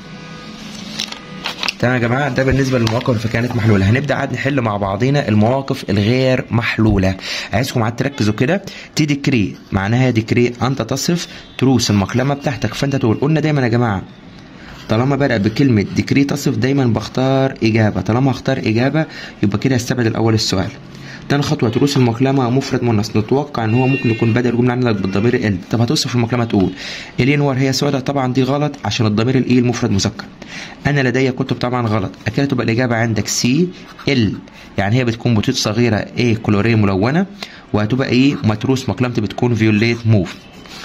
تمام يا جماعه ده بالنسبه للمواقف اللي كانت محلوله هنبدا عاد نحل مع بعضينا المواقف الغير محلوله عايزكم عاد تركزوا كده تي ديكري معناها ديكري انت تصف تروس المقلمه بتاعتك فانت تقول قلنا دايما يا جماعه طالما بدأ بكلمة ديكري تصف دايما بختار إجابة طالما اختار إجابة يبقى كده استبعد الأول السؤال تاني خطوة تروس المقلمة مفرد مؤنث نتوقع ان هو ممكن يكون بدأ الجملة عندك بالضمير ال طب هتوصف المقلمة تقول الينور هي سوداء طبعا دي غلط عشان الضمير الاي مفرد مذكر انا لدي كتب طبعا غلط اكيد تبقى الإجابة عندك سي ال يعني هي بتكون بطيط صغيرة ايه كلوريه ملونة وهتبقى ايه متروس مقلمتي بتكون فيوليت موف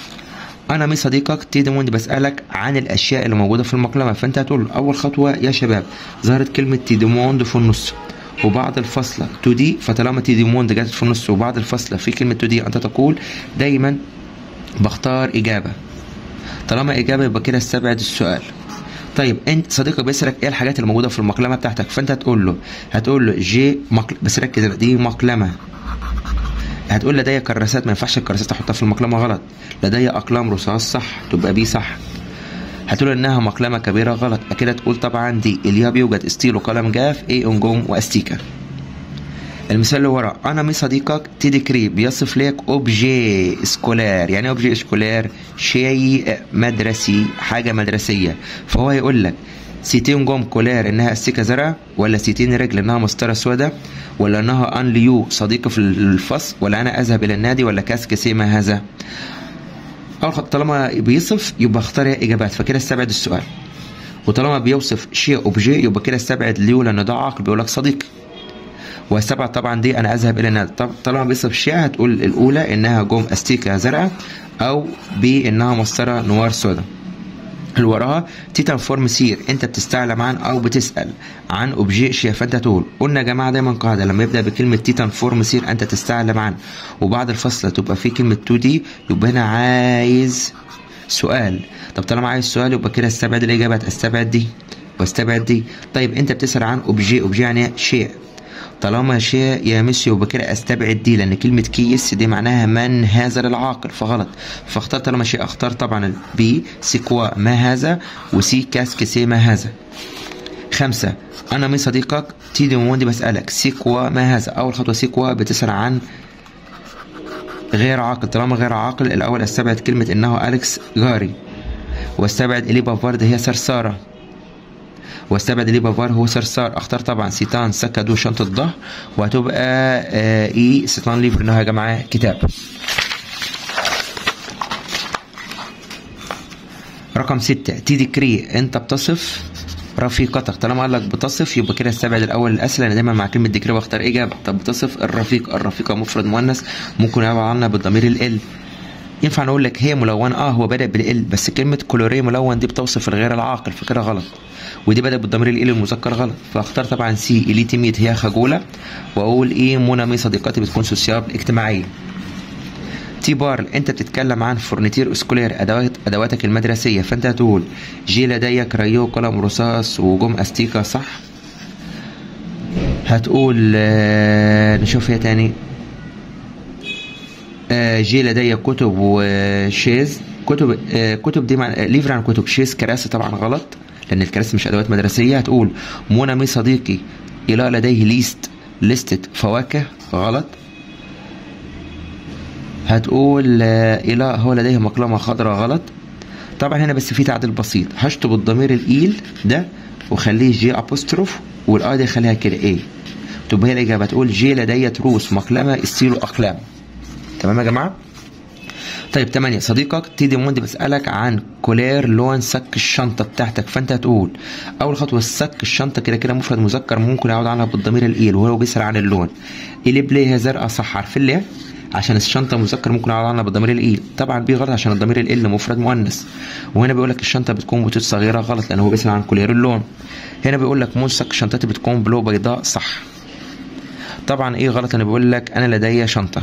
انا مي صديقك تيدي موند بسالك عن الاشياء اللي موجوده في المقلمه فانت هتقول اول خطوه يا شباب ظهرت كلمه تيديموند في النص وبعد الفصلة تو دي فطالما تي ديموند جت في النص وبعد الفصلة في كلمة تو دي أنت تقول دايما بختار إجابة طالما إجابة يبقى كده استبعد السؤال طيب انت صديقك بيسألك ايه الحاجات اللي موجوده في المقلمه بتاعتك فانت هتقول له هتقول له جي مقل... بس ركز دي مقلمه هتقول لدي كراسات ما ينفعش الكراسات احطها في المقلمه غلط لدي اقلام رصاص صح تبقى بي صح هتقول انها مقلمه كبيره غلط اكيد تقول طبعا دي اليا بيوجد ستيل وقلم جاف اي انجوم واستيكا المثال اللي ورا انا مي صديقك تيدي كري بيصف لك اوبجي سكولار يعني اوبجي سكولار شيء مدرسي حاجه مدرسيه فهو يقول لك سيتين جوم كولار انها استيكه زرع ولا سيتين رجل انها مسطره سوداء ولا انها ان ليو صديقه في الفصل ولا انا اذهب الى النادي ولا كاسك سيما هذا اول خط طالما بيصف يبقى اختار اجابات فكده استبعد السؤال وطالما بيوصف شيء اوبجي يبقى كده استبعد ليو لان ده عاقل بيقول لك صديق واستبعد طبعا دي انا اذهب الى النادي طب طالما بيصف شيء هتقول الاولى انها جوم استيكه زرقاء او بي انها مسطره نوار سوداء اللي وراها تيتان فورم سير انت بتستعلم عن او بتسال عن اوبجي اشياء فانت تقول قلنا يا جماعه دايما قاعده لما يبدا بكلمه تيتان فورم سير انت تستعلم عن وبعد الفصل تبقى في كلمه 2 دي يبقى هنا عايز سؤال طب طالما عايز سؤال يبقى كده استبعد الاجابات استبعد دي واستبعد دي طيب انت بتسال عن اوبجي اوبجي يعني شيء طالما شيء يا ميسي يبقى كده استبعد دي لان كلمه كيس دي معناها من هذا للعاقل فغلط فاختار طالما شيء اختار طبعا بي سيكوا ما هذا وسي كاسك سي ما هذا خمسة أنا مي صديقك تيدي موندي بسألك سيكوا ما هذا أول خطوة سيكوا بتسأل عن غير عاقل طالما غير عاقل الأول استبعد كلمة إنه أليكس جاري واستبعد إلي بافارد هي سرسارة واستبعد ليه بافار هو صرصار اختار طبعا سيتان سكدو شنطة ظهر وهتبقى آه اي سيتان ليفر انه يا جماعة كتاب رقم ستة تي ديكري انت بتصف رفيقتك طالما قال لك بتصف يبقى كده استبعد الاول الاسئله لان دايما مع كلمه ديكري بختار اجابه طب بتصف الرفيق الرفيقه مفرد مؤنث ممكن يعبر عنها بالضمير ال ينفع نقول لك هي ملونة اه هو بدأ بالال بس كلمة كلوري ملون دي بتوصف الغير العاقل فكده غلط ودي بدأ بالضمير الال المذكر غلط فاختار طبعا سي الي تيميت هي خجولة واقول ايه منى مي صديقتي بتكون سوسياب اجتماعية تي بار انت بتتكلم عن فرنتير اسكولير ادوات ادواتك المدرسية فانت هتقول جي لدي كريو قلم رصاص وجم استيكا صح هتقول آه نشوف هي تاني آه جي لدي كتب وشيز كتب آه كتب دي مع ليفر عن كتب شيز كراسي طبعا غلط لان الكراسي مش ادوات مدرسيه هتقول منى مي صديقي الى لديه ليست لستة فواكه غلط هتقول آه الى هو لديه مقلمه خضراء غلط طبعا هنا بس في تعديل بسيط هشطب الضمير الايل ده وخليه جي ابوستروف والاي دي خليها كده ايه تبقى هي الاجابه تقول جي لدي تروس مقلمه استيلو اقلام تمام يا جماعه طيب تمانية صديقك تيدي موندي بيسألك عن كولير لون سك الشنطة بتاعتك فانت هتقول أول خطوة سك الشنطة كده كده مفرد مذكر ممكن يعود عنها بالضمير الإيل وهو بيسأل عن اللون إلي بلاي هي زرقاء صح عارفين ليه؟ عشان الشنطة مذكر ممكن يعود عنها بالضمير الإيل طبعا بي غلط عشان الضمير الإل مفرد مؤنث وهنا بيقول لك الشنطة بتكون بتوت صغيرة غلط لأن هو بيسأل عن كولير اللون هنا بيقول لك مون سك شنطتي بتكون بلو بيضاء صح طبعا ايه غلط انا بقول لك انا لدي شنطه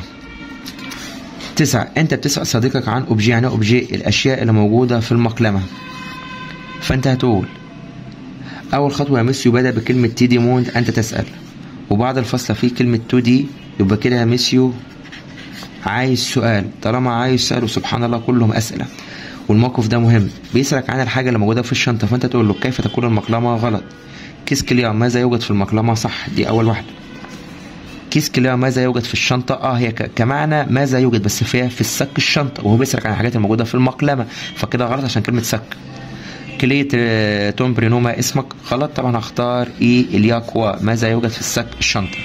تسعة انت بتسأل صديقك عن اوبجي يعني اوبجي الاشياء اللي موجودة في المقلمة فانت هتقول اول خطوة يا ميسيو بدأ بكلمة تي دي موند انت تسأل وبعد الفصل في كلمة تو دي يبقى كده يا ميسيو عايز سؤال طالما عايز سؤال وسبحان الله كلهم اسئلة والموقف ده مهم بيسألك عن الحاجة اللي موجودة في الشنطة فانت تقول له كيف تكون المقلمة غلط كيس كليا ماذا يوجد في المقلمة صح دي اول واحدة كيس كليا ماذا يوجد في الشنطة اه هي كمعنى ماذا يوجد بس فيها في السك الشنطة وهو بيسألك عن الحاجات الموجودة في المقلمة فكده غلط عشان كلمة سك كلية توم برينوما اسمك غلط طبعا هختار اي الياكوا ماذا يوجد في السك الشنطة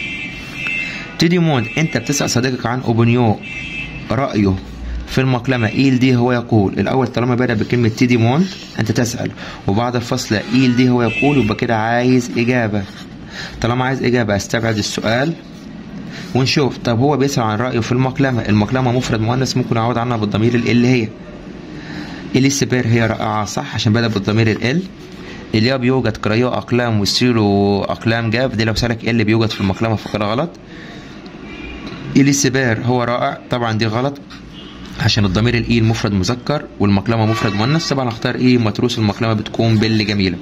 تيدي موند انت بتسأل صديقك عن اوبنيو رأيه في المقلمة إيل دي هو يقول الأول طالما بدأ بكلمة تيدي موند أنت تسأل وبعد الفصل إيل دي هو يقول يبقى كده عايز إجابة طالما عايز إجابة استبعد السؤال ونشوف طب هو بيسأل عن رأيه في المقلمة المقلمة مفرد مؤنث ممكن يعود عنها بالضمير ال اللي هي إليسبير هي رائعة صح عشان بدأ بالضمير ال اليا بيوجد كرايو أقلام وستيلو أقلام جاف دي لو سألك إيه اللي بيوجد في المقلمة فكده غلط إليسبير هو رائع طبعا دي غلط عشان الضمير الإي مفرد مذكر والمقلمة مفرد مؤنث طبعا هختار إيه متروس المقلمة بتكون بل جميلة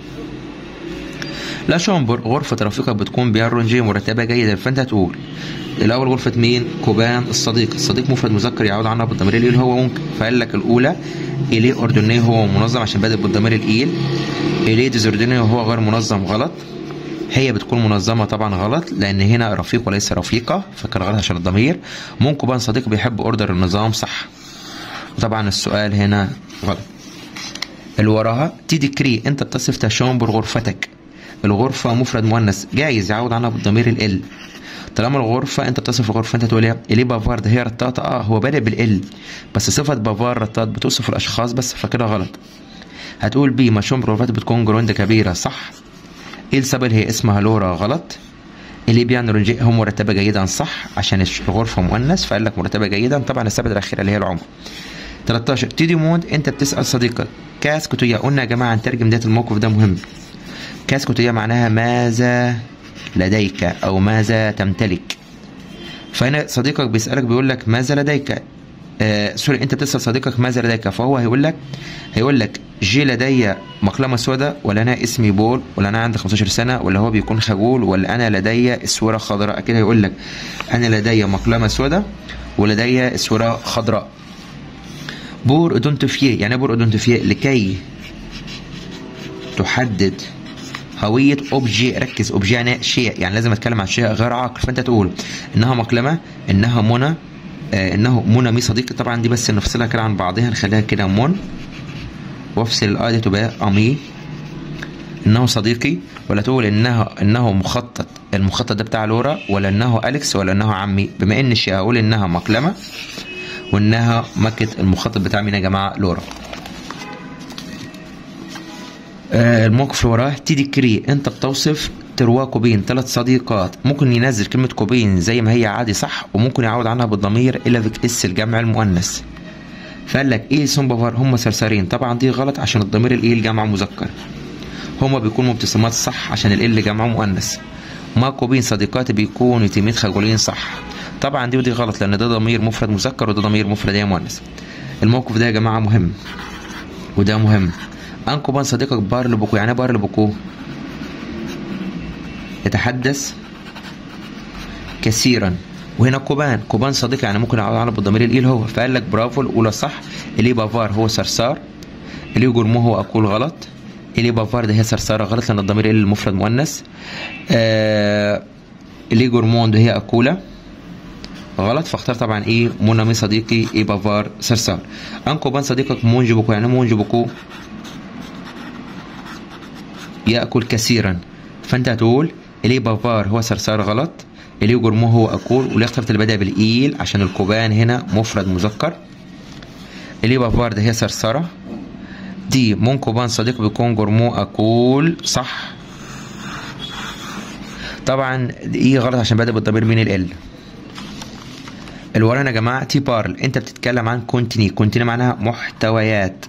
لا شامبر غرفة رفيقك بتكون بيارونجي مرتبة جيدا فانت هتقول الأول غرفة مين؟ كوبان الصديق الصديق مفرد مذكر يعود عنها بالضمير الإيل هو ممكن فقال لك الأولى إليه أردني هو منظم عشان بادئ بالضمير الإيل إليه ديزورديني هو غير منظم غلط هي بتكون منظمة طبعا غلط لأن هنا رفيق وليس رفيقة فكان غلط عشان الضمير مون كوبان صديق بيحب أوردر النظام صح وطبعا السؤال هنا غلط اللي وراها تيدي كري انت بتصف تشامبر غرفتك الغرفة مفرد مؤنث جايز يعود عنها بالضمير ال طالما الغرفة انت بتصف الغرفة انت تقول ايه اليه بافارد هي رطاطة اه هو بادئ بالال بس صفة بافار رطاط بتوصف الاشخاص بس فكده غلط هتقول بي مشروم غرفات بتكون جروند كبيرة صح إيل سابل هي اسمها لورا غلط اللي بيان رونجي هو مرتبة جيدا صح عشان الغرفة مؤنث فقال لك مرتبة جيدا طبعا السبب الأخيرة اللي هي العمر 13 تيدي مود انت بتسأل صديقك كاس كتويا قلنا يا جماعة نترجم ده الموقف ده مهم كاس كتويا معناها ماذا لديك أو ماذا تمتلك فهنا صديقك بيسألك بيقول لك ماذا لديك آه سوري انت بتسأل صديقك ماذا لديك فهو هيقول لك هيقول لك جي لدي مقلمة سوداء ولا أنا اسمي بول ولا أنا عندي 15 سنة ولا هو بيكون خجول ولا أنا لدي اسورة خضراء كده هيقول لك أنا لدي مقلمة سوداء ولدي اسورة خضراء بور اودونتوفيه يعني بور اودونتوفيه لكي تحدد هوية اوبجي ركز اوبجي يعني شيء يعني لازم اتكلم عن شيء غير عاقل فانت تقول انها مقلمة انها منى آه انه منى مي صديقي طبعا دي بس نفصلها كده عن بعضها نخليها كده من وافصل الاي دي تبقى امي انه صديقي ولا تقول انه انه مخطط المخطط ده بتاع لورا ولا انه اليكس ولا انه عمي بما ان الشيء هقول انها مقلمه وانها مكة المخطط بتاع مين يا جماعه لورا آه الموقف اللي وراه تيدي كري انت بتوصف تروا كوبين ثلاث صديقات ممكن ينزل كلمة كوبين زي ما هي عادي صح وممكن يعود عنها بالضمير إلى فيك اس الجمع المؤنث فقال لك ايه سومبافار هم صرصارين طبعا دي غلط عشان الضمير الايه الجمع مذكر هما بيكونوا مبتسمات صح عشان ال جمع مؤنث ما كوبين صديقاتي بيكونوا يتيمين خجولين صح طبعا دي ودي غلط لان ده ضمير مفرد مذكر وده ضمير مفرد يا مؤنث الموقف ده يا جماعه مهم وده مهم انكو بان صديقك بار لبوكو يعني بار لبوكو يتحدث كثيرا وهنا كوبان كوبان صديق يعني ممكن يعود على بالضمير الايل هو فقال لك برافو الاولى صح الي بافار هو صرصار الي جورمو هو اقول غلط الي بافار ده هي صرصارة غلط لان الضمير ال المفرد مؤنث آه الي جورموند هي اكوله غلط فاختار طبعا ايه منى صديقي ايه بافار صرصار انكو بان صديقك مونجبوكو يعني مونجبوكو ياكل كثيرا فانت هتقول الي بافار هو صرصار غلط الي جورمو هو اقول واللي اخترت اللي بدا بالايل عشان الكوبان هنا مفرد مذكر اللي بافارد هي صرصرة دي مون كوبان صديق بيكون جرمو أقول صح طبعا ايه غلط عشان بادئ بالضمير مين ال الورانا يا جماعه تي بارل انت بتتكلم عن كونتيني كونتيني معناها محتويات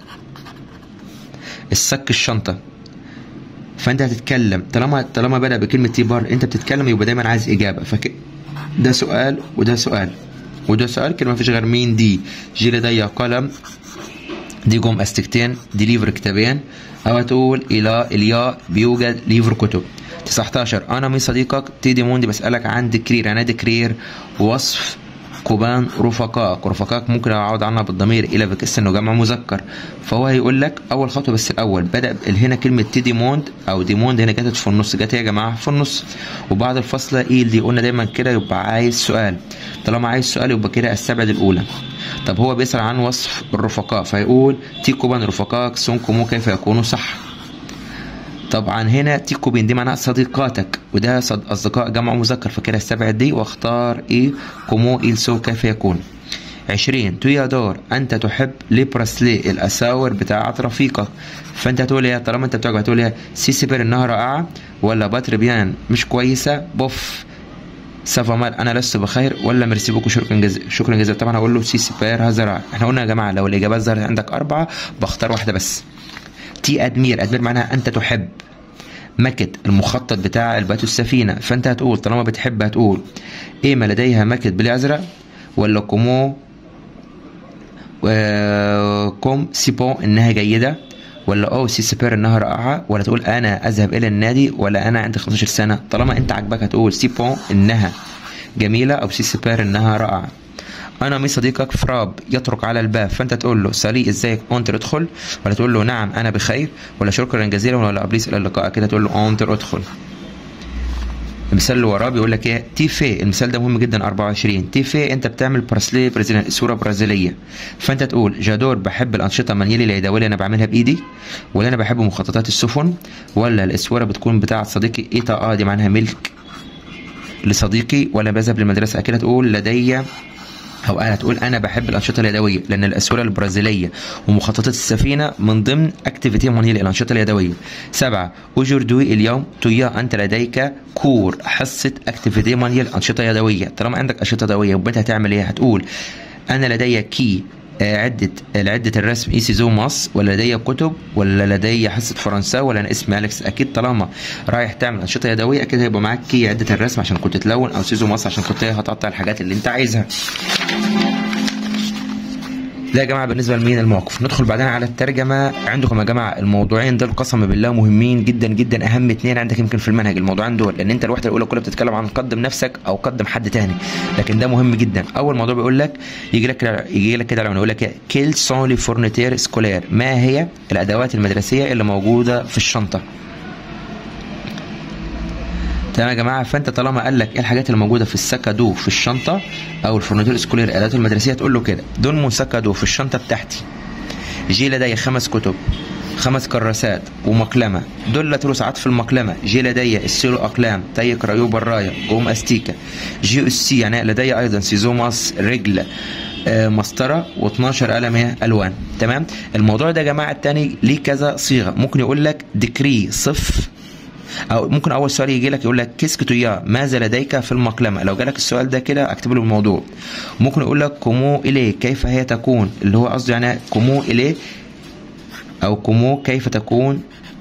السك الشنطه فانت هتتكلم طالما طالما بدا بكلمه تي بارل انت بتتكلم يبقى دايما عايز اجابه فك ده سؤال وده سؤال وده سؤال كده ما فيش غير مين دي جي لدي قلم دي جم استكتين دي ليفر كتابين او تقول الى اليا بيوجد ليفر كتب 19 انا من صديقك تيدي موندي بسالك عن دكرير يعني دكرير وصف كوبان رفقائك رفقائك ممكن اعود عنها بالضمير الى بكس انه جمع مذكر فهو هيقول لك اول خطوه بس الاول بدا هنا كلمه تيدي موند او ديموند هنا جت في النص جت يا جماعه في النص وبعد الفاصله ايه دي قلنا دايما كده يبقى عايز سؤال طالما عايز سؤال يبقى كده استبعد الاولى طب هو بيسال عن وصف الرفقاء فيقول تي كوبان رفقائك سونكم كيف يكونوا صح طبعا هنا تيكو بين دي معناها صديقاتك وده صد اصدقاء جمع مذكر فكده استبعد دي واختار ايه كومو إيل سو كيف يكون عشرين تو يا دور انت تحب لي براسلي الاساور بتاعت رفيقك فانت هتقول ايه طالما انت بتعجب هتقول ايه سي سيبر انها رائعه ولا باتر بيان مش كويسه بوف سافا مال انا لست بخير ولا ميرسي بوكو شكرا جزيلا شكرا جزيلا طبعا هقول له سي سيبر هذا رائع احنا قلنا يا جماعه لو الاجابات ظهرت عندك اربعه بختار واحده بس تي ادمير ادمير معناها انت تحب مكت المخطط بتاع البات السفينة فانت هتقول طالما بتحب هتقول ايه ما لديها مكت بالازرق ولا كومو كوم سيبون انها جيدة ولا او سي سيبير انها رائعة ولا تقول انا اذهب الى النادي ولا انا عندي 15 سنة طالما انت عاجبك هتقول سيبون انها جميلة او سي سيبير انها رائعة انا مي صديقك فراب يطرق على الباب فانت تقول له سالي ازيك انتر ادخل ولا تقول له نعم انا بخير ولا شكرا جزيلا ولا ابليس الى اللقاء كده تقول له انتر ادخل المثال اللي وراه بيقول لك ايه تيفي المثال ده مهم جدا 24 تيفي انت بتعمل براسلي برازيليان صوره برازيليه فانت تقول جادور بحب الانشطه المانيلي اليدويه انا بعملها بايدي ولا انا بحب مخططات السفن ولا الاسوره بتكون بتاعه صديقي ايتا اه دي معناها ملك لصديقي ولا بذهب للمدرسه اكيد تقول لدي او انا تقول انا بحب الانشطه اليدويه لان الاسوره البرازيليه ومخططات السفينه من ضمن اكتيفيتي مونيل الانشطه اليدويه سبعه اوجوردوي اليوم تويا انت لديك كور حصه اكتيفيتي مونيل انشطه يدويه طالما عندك انشطه يدويه يبقى انت هتعمل ايه هتقول انا لدي كي عدة عدة الرسم اي سيزو ماس ولا لدي كتب ولا لدي حصة فرنساوي ولا انا اسمي اليكس اكيد طالما رايح تعمل انشطة يدوية اكيد هيبقى معاك كي عدة الرسم عشان كنت تلون او سيزو ماس عشان كنت هتقطع الحاجات اللي انت عايزها ده يا جماعه بالنسبه لمين الموقف ندخل بعدين على الترجمه عندكم يا جماعه الموضوعين دول قسما بالله مهمين جدا جدا اهم اتنين عندك يمكن في المنهج الموضوعين دول لان انت الوحده الاولى كلها بتتكلم عن قدم نفسك او قدم حد تاني لكن ده مهم جدا اول موضوع بيقول لك يجي لك كده يجي لك كده لما يقول لك كيل سون لي فورنيتير سكولير ما هي الادوات المدرسيه اللي موجوده في الشنطه تمام يا جماعه فانت طالما قال لك ايه الحاجات اللي موجوده في السكادو في الشنطه او الفورنيتور سكولير الادوات المدرسيه تقول له كده دول من سكادو في الشنطه بتاعتي جي لدي خمس كتب خمس كراسات ومقلمة دول رسعات في المقلمة جي لدي السيلو أقلام تي كرايو براية جوم أستيكا جي أسي يعني لدي أيضا سيزو ماس رجل آه مسطرة و12 قلم ألوان تمام الموضوع ده يا جماعة التاني ليه كذا صيغة ممكن يقول لك ديكري صف او ممكن اول سؤال يجي لك يقول لك كيسك تويا ماذا لديك في المقلمه لو جالك السؤال ده كده اكتب له الموضوع ممكن يقول لك كومو اليه كيف هي تكون اللي هو قصده يعني كومو اليه او كومو كيف تكون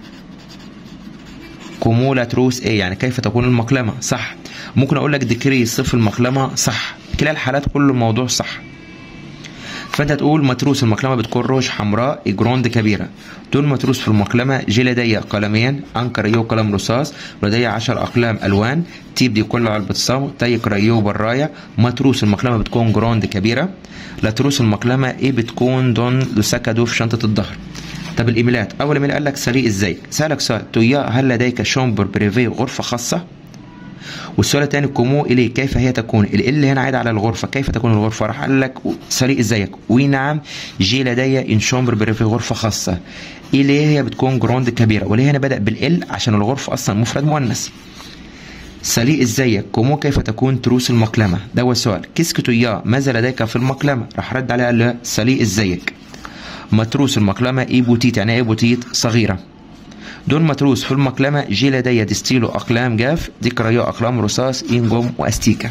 كومو لا تروس ايه يعني كيف تكون المقلمه صح ممكن اقول لك ديكري صف المقلمه صح كلا الحالات كل الموضوع صح فانت تقول متروس المقلمه بتكون روج حمراء جروند كبيره دول متروس في المقلمه جي لدي قلمين انكر يو قلم رصاص ولدي 10 اقلام الوان تيب دي كله علبة صو تاي كرايو براية متروس المقلمة بتكون جروند كبيرة لتروس المقلمة ايه بتكون دون لسكدو في شنطة الظهر طب الايميلات اول ايميل قال لك سريع ازاي سالك سؤال تويا هل لديك شومبر بريفي غرفة خاصة والسؤال الثاني كومو اليه كيف هي تكون ال هنا عايد على الغرفه كيف تكون الغرفه راح قال لك سريع ازيك وي نعم جي لدي ان شومبر بريفي غرفه خاصه اليه هي بتكون جروند كبيره وليه هنا بدا بالال عشان الغرفه اصلا مفرد مؤنث سليء ازيك كومو كيف تكون تروس المقلمه ده هو السؤال كيسكتو يا ماذا لديك في المقلمه راح رد عليه قال له سليء ازيك متروس المقلمة ايه بوتيت يعني ايه بوتيت صغيرة دون متروس في المقلمة جي لدي ديستيلو أقلام جاف دي كرايو أقلام رصاص إنجوم وأستيكا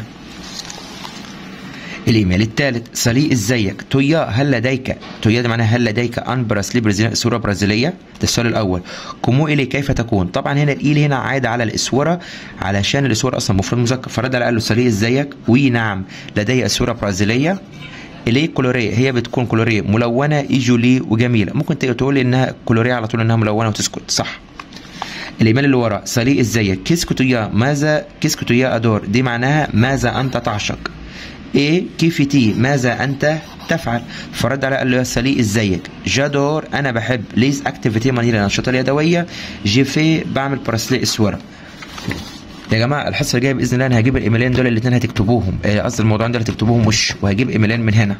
الايميل الثالث صلي ازيك تويا هل لديك تويا ده معناها هل لديك ان براسلي برازيلية صوره برازيليه ده السؤال الاول كومو الي كيف تكون طبعا هنا الايل هنا عايد على الاسوره علشان الاسوره اصلا مفرد مذكر فرد قال له صلي ازيك وي نعم لدي اسوره برازيليه اليه كولوريه هي بتكون كولوريه ملونه ايجولي وجميله ممكن تقول انها كولوريه على طول انها ملونه وتسكت صح الايميل اللي ورا صلي ازيك كيسكوتويا ماذا كيسكوتويا ادور دي معناها ماذا انت تعشق ايه كيف تي ماذا انت تفعل فرد على قال له يا سلي ازيك جادور انا بحب ليز اكتيفيتي مانيلا الانشطه اليدويه جي في بعمل براسلي اسوره يا جماعه الحصه الجايه باذن الله انا هجيب الايميلين دول الاثنين هتكتبوهم قصدي آه الموضوعين دول هتكتبوهم وش وهجيب ايميلين من هنا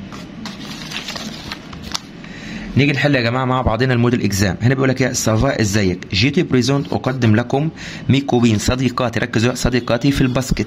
نيجي نحل يا جماعه مع بعضنا الموديل اكزام هنا بيقول لك يا سافا ازيك جيتي بريزونت اقدم لكم ميكوبين صديقاتي ركزوا صديقاتي في الباسكت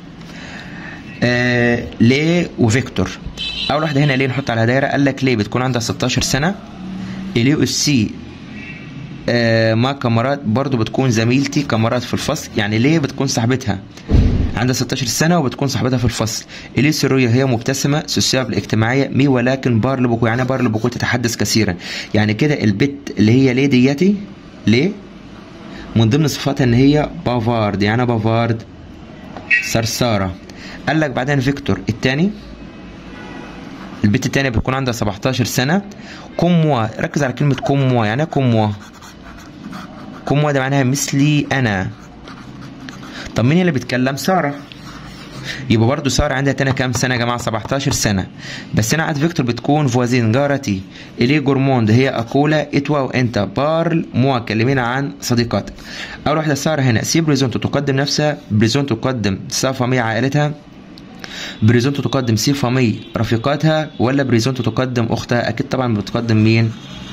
آه ليه وفيكتور اول واحده هنا ليه نحط على دايره قال لك ليه بتكون عندها 16 سنه اليو اس سي آه مع كاميرات برضو بتكون زميلتي كاميرات في الفصل يعني ليه بتكون صاحبتها عندها 16 سنة وبتكون صاحبتها في الفصل إليه سرية هي مبتسمة سوسيابل اجتماعية مي ولكن بار لبوكو يعني بار لبوكو تتحدث كثيرا يعني كده البت اللي هي ليه ديتي ليه من ضمن صفاتها ان هي بافارد يعني بافارد سرسارة قال لك بعدين فيكتور الثاني البنت الثانيه بتكون عندها 17 سنه كوموا ركز على كلمه كوموا يعني ايه كوموا كوموا ده معناها مثلي انا طب مين اللي بيتكلم ساره يبقى برضه ساره عندها تاني كام سنه يا جماعه 17 سنه بس هنا عند فيكتور بتكون فوازين جارتي اليه جورموند هي اكولا اتوا وانت بارل موا كلمينا عن صديقاتك اول واحده ساره هنا سي بريزونتو تقدم نفسها بريزونتو تقدم صافة عائلتها بريزونتو تقدم سي فامي رفيقاتها ولا بريزونتو تقدم اختها اكيد طبعا بتقدم مين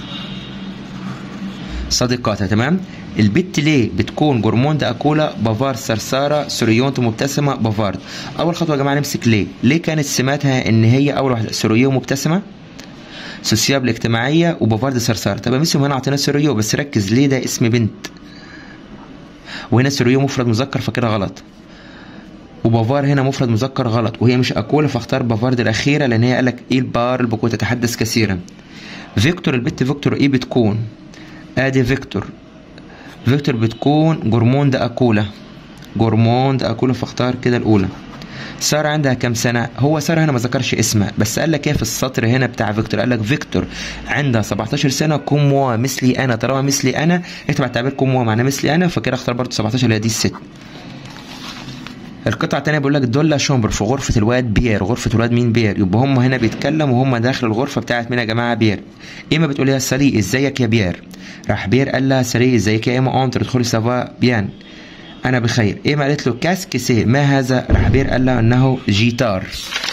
صديقاتها تمام البت ليه بتكون جورموند اكولا بافار سرساره سوريونت مبتسمه بافارد اول خطوه يا جماعه نمسك ليه ليه كانت سماتها ان هي اول واحده سوريو مبتسمه سوسيابل اجتماعيه وبافارد سرساره طب يا هنا اعطينا سوريو بس ركز ليه ده اسم بنت وهنا سوريو مفرد مذكر فكده غلط وبافار هنا مفرد مذكر غلط وهي مش اكولا فاختار بافارد الاخيره لان هي قالك ايه البار البكو تتحدث كثيرا فيكتور البت فيكتور ايه بتكون ادي فيكتور فيكتور بتكون جورموند اكولا جورموند اكولا فاختار كده الاولى سارة عندها كام سنة؟ هو سارة هنا ما ذكرش اسمها بس قال لك ايه في السطر هنا بتاع فيكتور قال لك فيكتور عندها 17 سنة كوموا مثلي انا طالما مثلي انا اكتب على التعبير كوموا معناه مثلي انا فكده اختار برضه 17 اللي هي دي الست القطعة التانية بيقول لك دولا شومبر في غرفة الواد بيير غرفة الواد مين بيير يبقى هم هنا بيتكلموا وهم داخل الغرفة بتاعت مين يا جماعة بيير إيما بتقول لها سالي ازيك يا بيير راح بيير قال لها سالي ازيك يا إيما أنتر ادخلي سافا بيان أنا بخير إيما قالت له كاسكسي ما هذا راح بيير قال لها إنه جيتار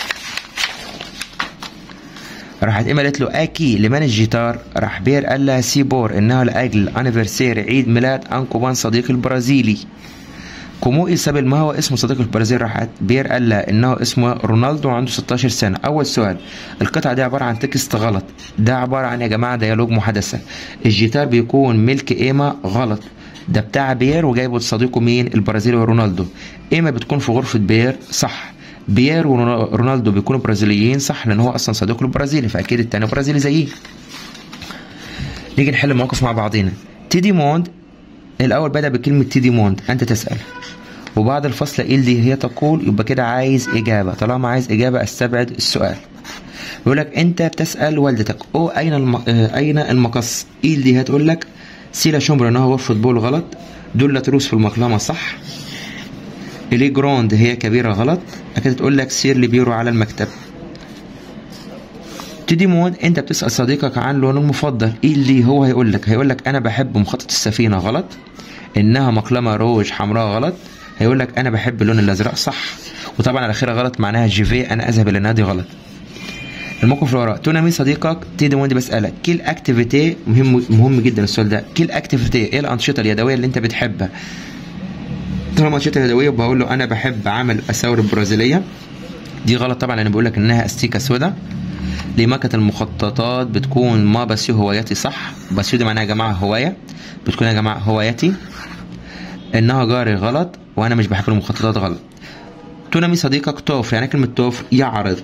راحت إيما قالت له أكي لمن الجيتار راح بير قال لها سيبور إنه لأجل أنيفرسير عيد ميلاد أنكوبان صديقي البرازيلي كومو إيسابيل ما هو اسم صديق البرازيل راح بير قال لها انه اسمه رونالدو عنده 16 سنه اول سؤال القطعه دي عباره عن تكست غلط ده عباره عن يا جماعه ديالوج محادثه الجيتار بيكون ملك ايما غلط ده بتاع بير وجايبه لصديقه مين البرازيلي رونالدو ايما بتكون في غرفه بير صح بيير ورونالدو بيكونوا برازيليين صح لان هو اصلا صديقه البرازيلي فاكيد التاني برازيلي زيه نيجي نحل الموقف مع بعضينا تيدي موند الاول بدا بكلمه تيدي موند انت تسال وبعد الفصل إل دي هي تقول يبقى كده عايز إجابة طالما عايز إجابة أستبعد السؤال بيقول لك أنت بتسأل والدتك أو أين الم... آه، أين المقص إل دي هتقول لك سيلا شومبر إن هو فوتبول غلط دولة روس في المقلمة صح إلي جروند هي كبيرة غلط أكيد تقول لك سير لي بيرو على المكتب تدي مود انت بتسال صديقك عن لونه المفضل ايه اللي هو هيقول لك هيقول لك انا بحب مخطط السفينه غلط انها مقلمه روج حمراء غلط هيقول لك انا بحب اللون الازرق صح وطبعا الاخيره غلط معناها جيفي انا اذهب الى النادي غلط الموقف اللي وراه تونا مين صديقك تيدي ويندي بسالك كيل اكتيفيتي مهم مهم جدا السؤال ده كيل اكتيفيتي ايه الانشطه اليدويه اللي انت بتحبها طالما انشطه يدويه بقول له انا بحب عمل الاساور البرازيليه دي غلط طبعا لان بقول لك انها استيكه سودا لمكة المخططات بتكون ما بسيو هوايتي صح بسيو دي معناها يا جماعة هواية بتكون يا جماعة هوايتي انها جاري غلط وانا مش بحب المخططات غلط تنمي صديقك توفر يعني كلمة توفر يعرض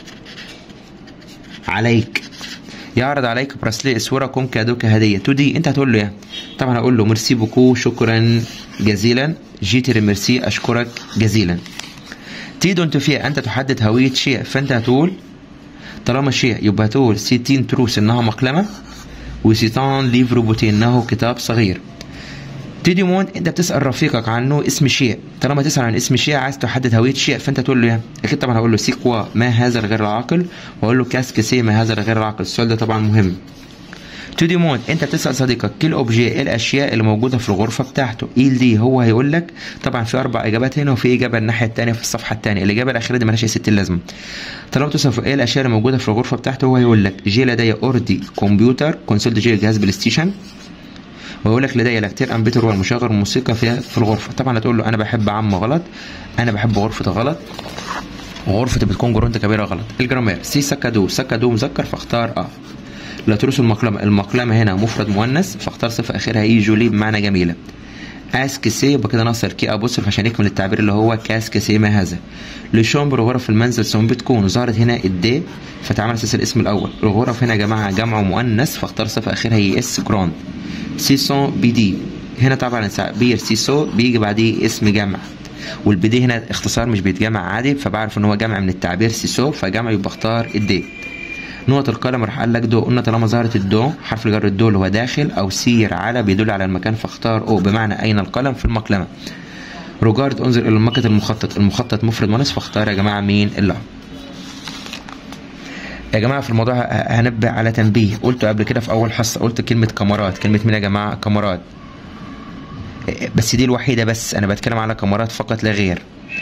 عليك يعرض عليك براسلي اسوره كوم كادو كهديه تو دي انت هتقول له يعني طبعا هقول له ميرسي بوكو شكرا جزيلا جيتي ميرسي اشكرك جزيلا تي دونت فيها انت تحدد هويه شيء فانت هتقول طالما شيء يبقى هتقول سيتين تروس انها مقلمه وسيتان ليفرو بوتين انه كتاب صغير تيدي مون انت بتسال رفيقك عنه اسم شيء طالما تسال عن اسم شيء عايز تحدد هويه شيء فانت تقول له يعني اكيد طبعا هقول له سيكوا ما هذا الغير العاقل واقول له كاسك سي ما هذا الغير العاقل السؤال ده طبعا مهم تودي مون انت بتسال صديقك كل اوبجي ايه الاشياء اللي موجوده في الغرفه بتاعته ايل دي هو هيقول لك طبعا في اربع اجابات هنا وفي اجابه الناحيه الثانيه في الصفحه الثانيه الاجابه الاخيره دي مالهاش ست اللازمه طالما توصف ايه الاشياء اللي موجوده في الغرفه بتاعته هو هيقول لك جي لدي اوردي كمبيوتر كونسول جي جهاز بلاي ستيشن ويقول لك لدي لاكتير امبيتر والمشغل الموسيقى في في الغرفه طبعا هتقول له انا بحب عم غلط انا بحب غرفه غلط وغرفتي بتكون جرونت كبيره غلط الجرامير سي سكادو سكادو مذكر فاختار اه لا تروس المقلمة المقلمة هنا مفرد مؤنث فاختار صفة آخرها اي جولي بمعنى جميلة اسكسي يبقى كده ناصر كي ابوستروف عشان يكمل التعبير اللي هو كاسكسي ما هذا لشومبر غرف المنزل ثم بتكون ظهرت هنا الدي فتعمل اساس الاسم الاول الغرف هنا يا جماعه جمع مؤنث فاختار صفه اخرها هي اس جراند سيسون بي دي هنا طبعا بير سيسو بيجي بعديه اسم جمع والبي هنا اختصار مش بيتجمع عادي فبعرف ان هو جمع من التعبير سيسو فجمع يبقى اختار الدي نقط القلم راح قال لك دو قلنا طالما ظهرت الدو حرف الجر الدو اللي هو داخل او سير على بيدل على المكان فاختار او بمعنى اين القلم في المقلمه روجارد انظر الى المكة المخطط المخطط مفرد مؤنث فاختار يا جماعه مين اللي يا جماعه في الموضوع هنبدا على تنبيه قلته قبل كده في اول حصه قلت كلمه كاميرات كلمه مين يا جماعه كاميرات بس دي الوحيده بس انا بتكلم على كاميرات فقط لا غير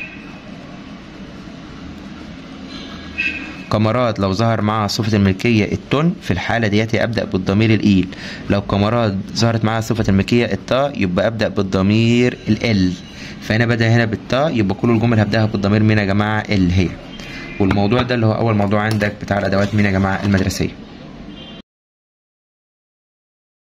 كاميرات لو ظهر معها صفة الملكية التون في الحالة ديت أبدأ بالضمير الإيل لو كاميرات ظهرت معها صفة الملكية التا يبقى أبدأ بالضمير ال فأنا بدأ هنا بالتا يبقى كل الجمل هبدأها بالضمير مين يا جماعة ال هي والموضوع ده اللي هو أول موضوع عندك بتاع الأدوات مين يا جماعة المدرسية